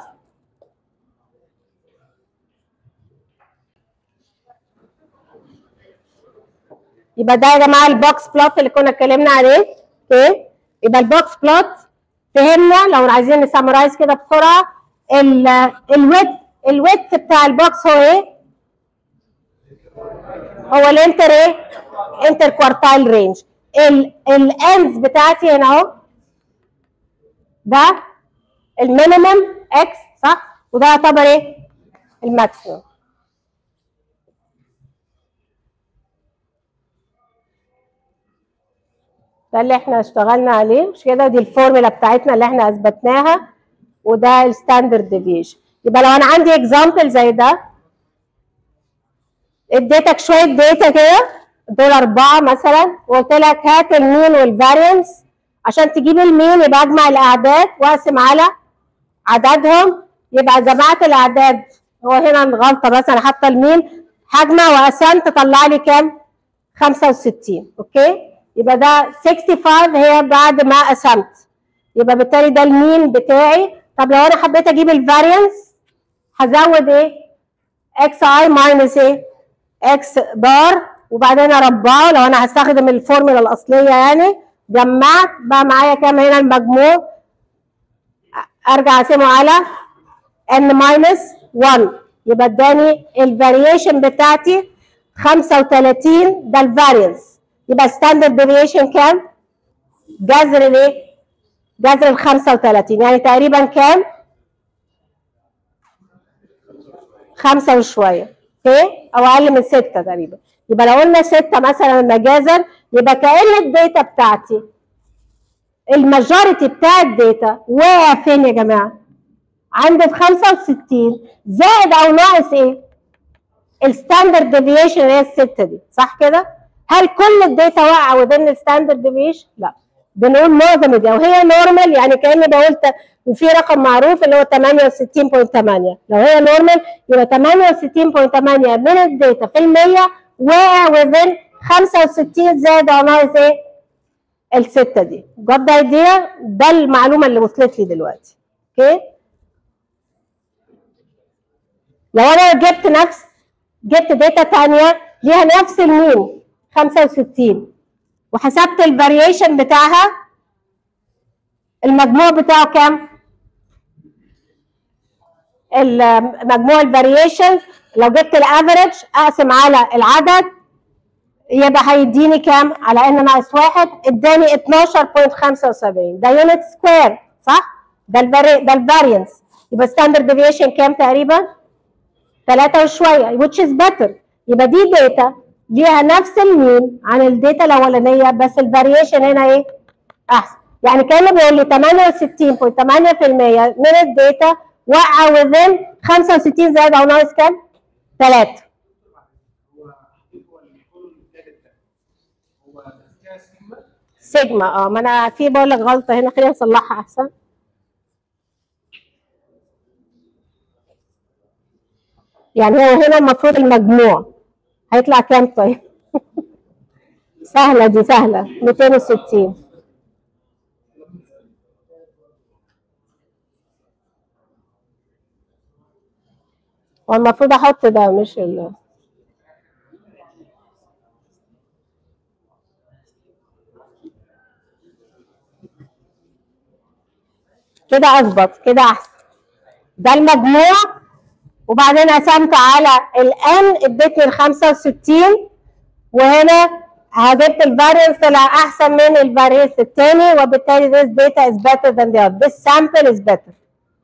يبقى ده يا جماعه البوكس بلوت اللي كنا اتكلمنا عليه اوكي يبقى البوكس بلوت فهمنا لو عايزين نسمرايز كده بسرعه الويت الويت بتاع البوكس هو ايه؟ هو الانتر ايه؟ انتر كوارتايل رينج الاندز بتاعتي هنا اهو ده المينيمم اكس صح؟ وده يعتبر ايه؟ الماكسيمم ده اللي احنا اشتغلنا عليه مش كده دي الفورمولا بتاعتنا اللي احنا اثبتناها وده الستاندرد ديفيشن يبقى لو انا عندي اكزامبل زي ده اديتك شويه داتا كده دول اربعه مثلا وقلت لك هات المين والفارينس عشان تجيب المين يبقى اجمع الاعداد واقسم على عددهم يبقى جمعت الاعداد هو هنا الغلطه بس انا حاطه المين هجمع وقسمت طلع لي كام 65 اوكي يبقى ده 65 هي بعد ما قسمت يبقى بالتالي ده المين بتاعي طب لو انا حبيت اجيب الفارينس هزود ايه اكس اي ماينس ايه اكس بار وبعدين اربعه لو انا هستخدم الفورمولا الاصليه يعني جمعت بقى معايا كام هنا المجموع ارجع اقسمه على ان ماينس 1 يبقى اداني الفاريشن بتاعتي 35 ده الفارينس يبقى ستاندرد ديفيشن كام؟ جذر الايه؟ جذر ال 35 يعني تقريبا كام؟ خمسة وشوية اوكي؟ أو أقل من ستة تقريبا يبقى لو قلنا ستة مثلا مجازا يبقى كأن الداتا بتاعتي الماجوريتي بتاع الداتا واقع فين يا جماعة؟ عند ال 65 زائد أو ناقص إيه؟ الستاندرد ديفيشن اللي هي الستة دي صح كده؟ هل كل الداتا واقعه وذن الستاندرد ديفيشن؟ لا بنقول معظم الداتا وهي نورمال يعني كاني بقول وفي رقم معروف اللي هو 68.8 لو هي نورمال يبقى 68.8 من الداتا في المية واقع وذن 65 زائد او ناقص ايه؟ الستة دي جت ايديا ده المعلومة اللي وصلت لي دلوقتي اوكي لو انا جبت نفس جبت داتا ثانيه ليها نفس المين 65 وحسبت الفاريشن بتاعها المجموع بتاعه كام؟ المجموع الفاريشن لو جبت الافريج اقسم على العدد يبقى هيديني كام؟ على ان ناقص واحد اداني 12.75 ده يونت سكوير صح؟ ده الفاري ده الفارينس يبقى ستاندرد ديفيشن كام تقريبا؟ 3 وشويه which is better يبقى دي داتا ليها نفس المين عن الداتا الاولانيه بس الفاريشن هنا ايه؟ احسن يعني كانه بيقول لي 68.8% من الداتا وقع within 65 زائد او ناقص كام؟ 3 هو هو اللي بيكون الداتا ده هو فيها سيجما سيجما اه ما انا في بقول لك غلطه هنا خلينا نصلحها احسن يعني هو هنا المفروض المجموع هيطلع كام طيب؟ سهلة دي سهلة 260 هو المفروض احط ده مش ال كده اظبط كده احسن ده المجموع وبعدين قسمت على الان ادتني ال 65 وهنا جبت الفارينس طلع احسن من الفارينس الثاني وبالتالي this data is better than the other this sample is better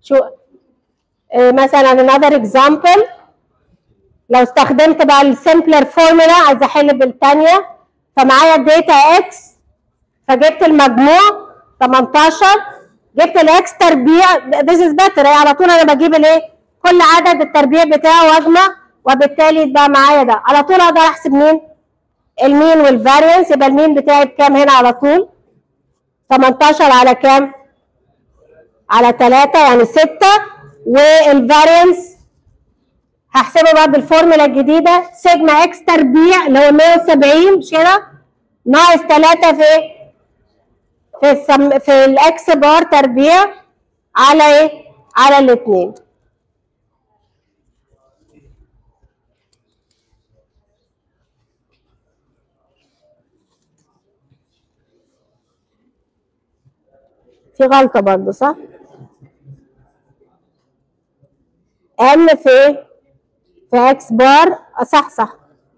شو آه، مثلا another example لو استخدمت بقى السمبلر فورمولا عايزه احل بالثانيه فمعايا الداتا اكس فجبت المجموع 18 جبت الاكس تربيع this is better يعني على طول انا بجيب الايه كل عدد التربيع بتاعه واجمع وبالتالي يبقى معايا ده على طول اقدر احسب مين المين والفاريانس يبقى المين بتاعي بكام هنا على طول 18 على كام على 3 يعني 6 والفاريانس هحسبه بقى بالفورمولا الجديده سيجما اكس تربيع اللي هو 170 مش كده ناقص 3 في في السم في الاكس بار تربيع على ايه؟ على الاثنين في غلطة برضه صح؟ ان في في اكس بار آه، صح صح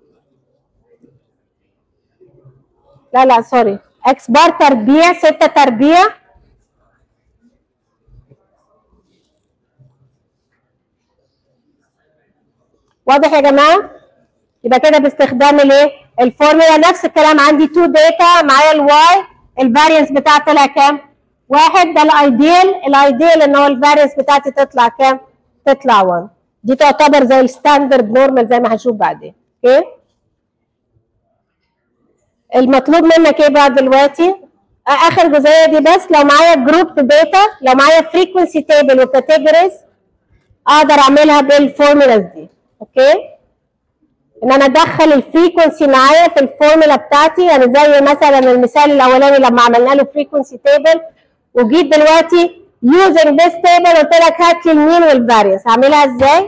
لا لا سوري اكس بار تربيع ستة تربيع واضح يا جماعة؟ يبقى كده باستخدام الايه؟ الفورمولا نفس الكلام عندي تو داتا معايا الواي الفارينس بتاعي طلع كام؟ واحد ده الايديال الايديال ان هو الفارينس بتاعتي تطلع كام؟ تطلع 1 دي تعتبر زي الستاندرد نورمال زي ما هنشوف بعدين اوكي؟ المطلوب منك ايه بقى دلوقتي؟ اخر جزئيه دي بس لو معايا جروب داتا لو معايا فريكونسي تيبل وكاتيجوريز اقدر اعملها بالفورمولاز دي اوكي؟ ان انا ادخل الفريكونسي معايا في الفورمولا بتاعتي يعني زي مثلا المثال الاولاني لما عملنا له فريكونسي تيبل وجيت دلوقتي using this table قلت لك هات لي المين والفارينس اعملها ازاي؟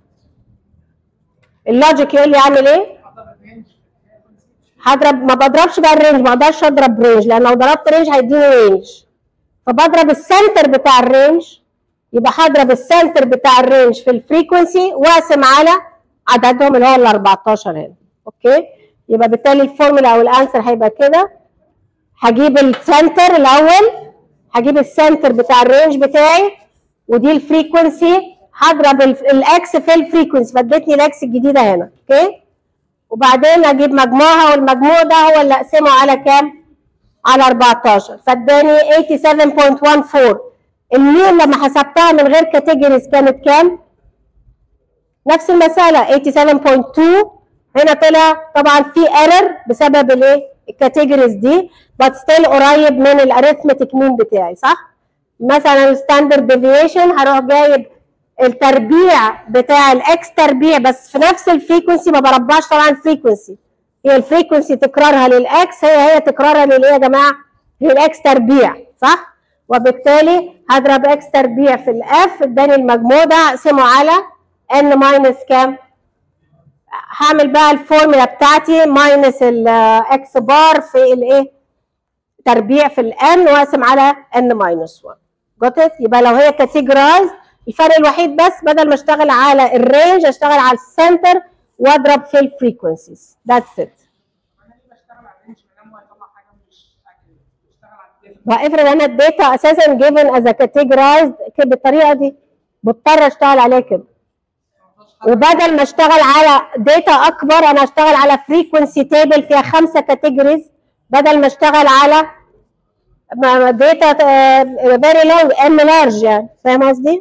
اللوجيك يقول لي اعمل ايه؟ هضرب ما بضربش بقى الرينج ما اقدرش اضرب رينج لان لو ضربت رينج هيديني رينج فبضرب السنتر بتاع الرينج يبقى هضرب السنتر بتاع الرينج في الفريكونسي واقسم على عددهم اللي هو ال 14 هنا اوكي يبقى بالتالي الفورمولا او الانسر هيبقى كده هجيب السنتر الاول هجيب السنتر بتاع الرينج بتاعي ودي الفريكونسي هضرب ال- الاكس في الفريكونسي فادتني الاكس الجديده هنا اوكي وبعدين اجيب مجموعها والمجموع ده هو اللي اقسمه على كام؟ على 14 فاداني 87.14 المين لما حسبتها من غير كاتيجوريز كانت كام؟ نفس المسألة 87.2 هنا طلع طبعا في ايرور بسبب الايه؟ الكاتيجوريز دي بس ستيل قريب من الاريثمتيك مين بتاعي صح؟ مثلا الستاندرد ديفيشن هروح جايب التربيع بتاع الاكس تربيع بس في نفس الفريكونسي ما بربعش طبعا الفريكونسي هي الفريكونسي تكرارها للاكس هي هي تكرارها للايه يا جماعه؟ هي الاكس تربيع صح؟ وبالتالي هضرب اكس تربيع في الاف اداني المجموع ده اقسمه على ان ماينس كام؟ هعمل بقى الفورمولا بتاعتي ماينس الاكس بار في الايه؟ تربيع في الان واقسم على ان ماينس 1 جوت ات يبقى لو هي كاتيجرايز الفرق الوحيد بس بدل ما اشتغل على الرينج اشتغل على السنتر واضرب في الفريكونسيز ذاتس ات انا ليه بشتغل على الرينج ما دام هو هيطلع حاجه مش accurate؟ بشتغل على الداتا وافرض انا الداتا اساسا given as a categorized كده بالطريقه دي بضطر اشتغل عليه كده وبدل ما اشتغل على داتا اكبر انا اشتغل على فريكونسي تيبل فيها خمسه كاتيجوريز بدل ما اشتغل على داتا فيري لونج ام لارج يعني فاهم قصدي؟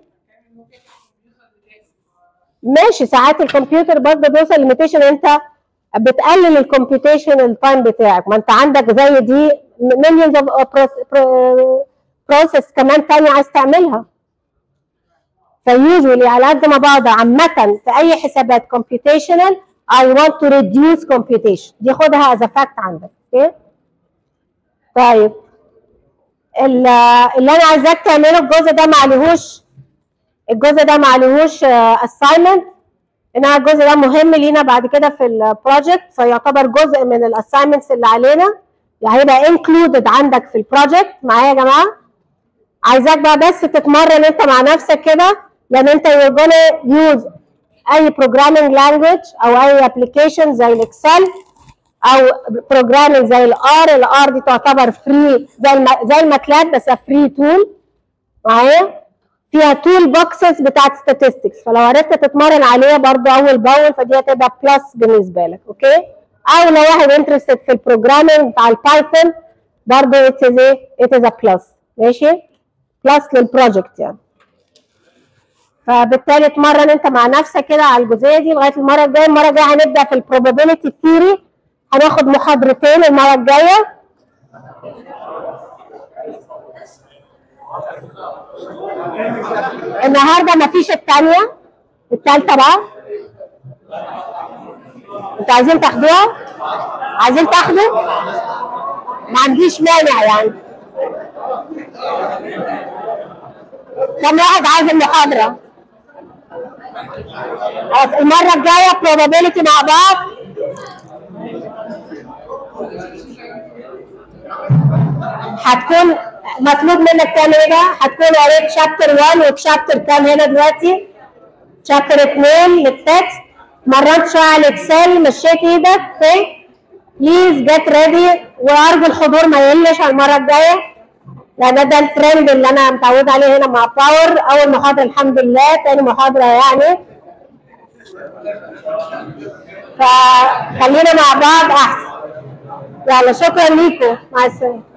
ماشي ساعات الكمبيوتر برضه بيوصل ليميتيشن انت بتقلل الكمبيوتيشن التايم بتاعك ما انت عندك زي دي مليونز اوف بروسيس كمان تانية عايز تعملها فيوجولي على قد ما بقدر عامة في أي حسابات computational I want to reduce computation دي خدها as a fact عندك اوكي طيب ال- اللي أنا عايزاك تعمله الجزء ده معلهوش الجزء ده معلهوش assignment انها الجزء ده مهم لينا بعد كده في البروجكت فيعتبر جزء من الاساينمنتس اللي علينا يعني هيبقى included عندك في البروجكت معايا يا جماعه عايزاك بقى بس تتمرن انت مع نفسك كده لان انت you're gonna use اي programming language او اي application زي الاكسل او programming زي الار الار دي تعتبر فري زي الم... زي الماتلاب بس فري تول معايا فيها تول بوكسز بتاعت statistics فلو عرفت تتمرن عليها برضو اول باول فدي هتبقى بلس بالنسبه لك اوكي او لو واحد انترستد في البروجرامينج على البايثون برضو it is a it is a plus ماشي بلس للبروجكت يعني فبالتالي اتمرن انت مع نفسك كده على الجزئيه دي لغايه المره الجايه المره الجايه هنبدا في البروبابيلتي ثيوري هناخد محاضرتين المره الجايه النهارده مفيش الثانيه الثالثه بقى انتوا عايزين تاخدوها؟ عايزين تاخدوا؟ ما عنديش مانع يعني كم واحد عايز المحاضرة؟ خلاص المرة الجاية probability مع بعض هتكون مطلوب منك تعمل ايه بقى؟ هتكون قريت شابتر 1 وشابتر كام هنا دلوقتي؟ شابتر 2 للتكست مرنت شوية على الاكسل مشيت ايدك اوكي؟ بليز جيت ريدي وارجو الحضور ما يقلش على المرة الجاية لان ده الترند اللي انا متعود عليه هنا مع باور اول محاضره الحمد لله تاني محاضره يعني فخلينا مع بعض احسن يلا شكرا ليكم مع السلامه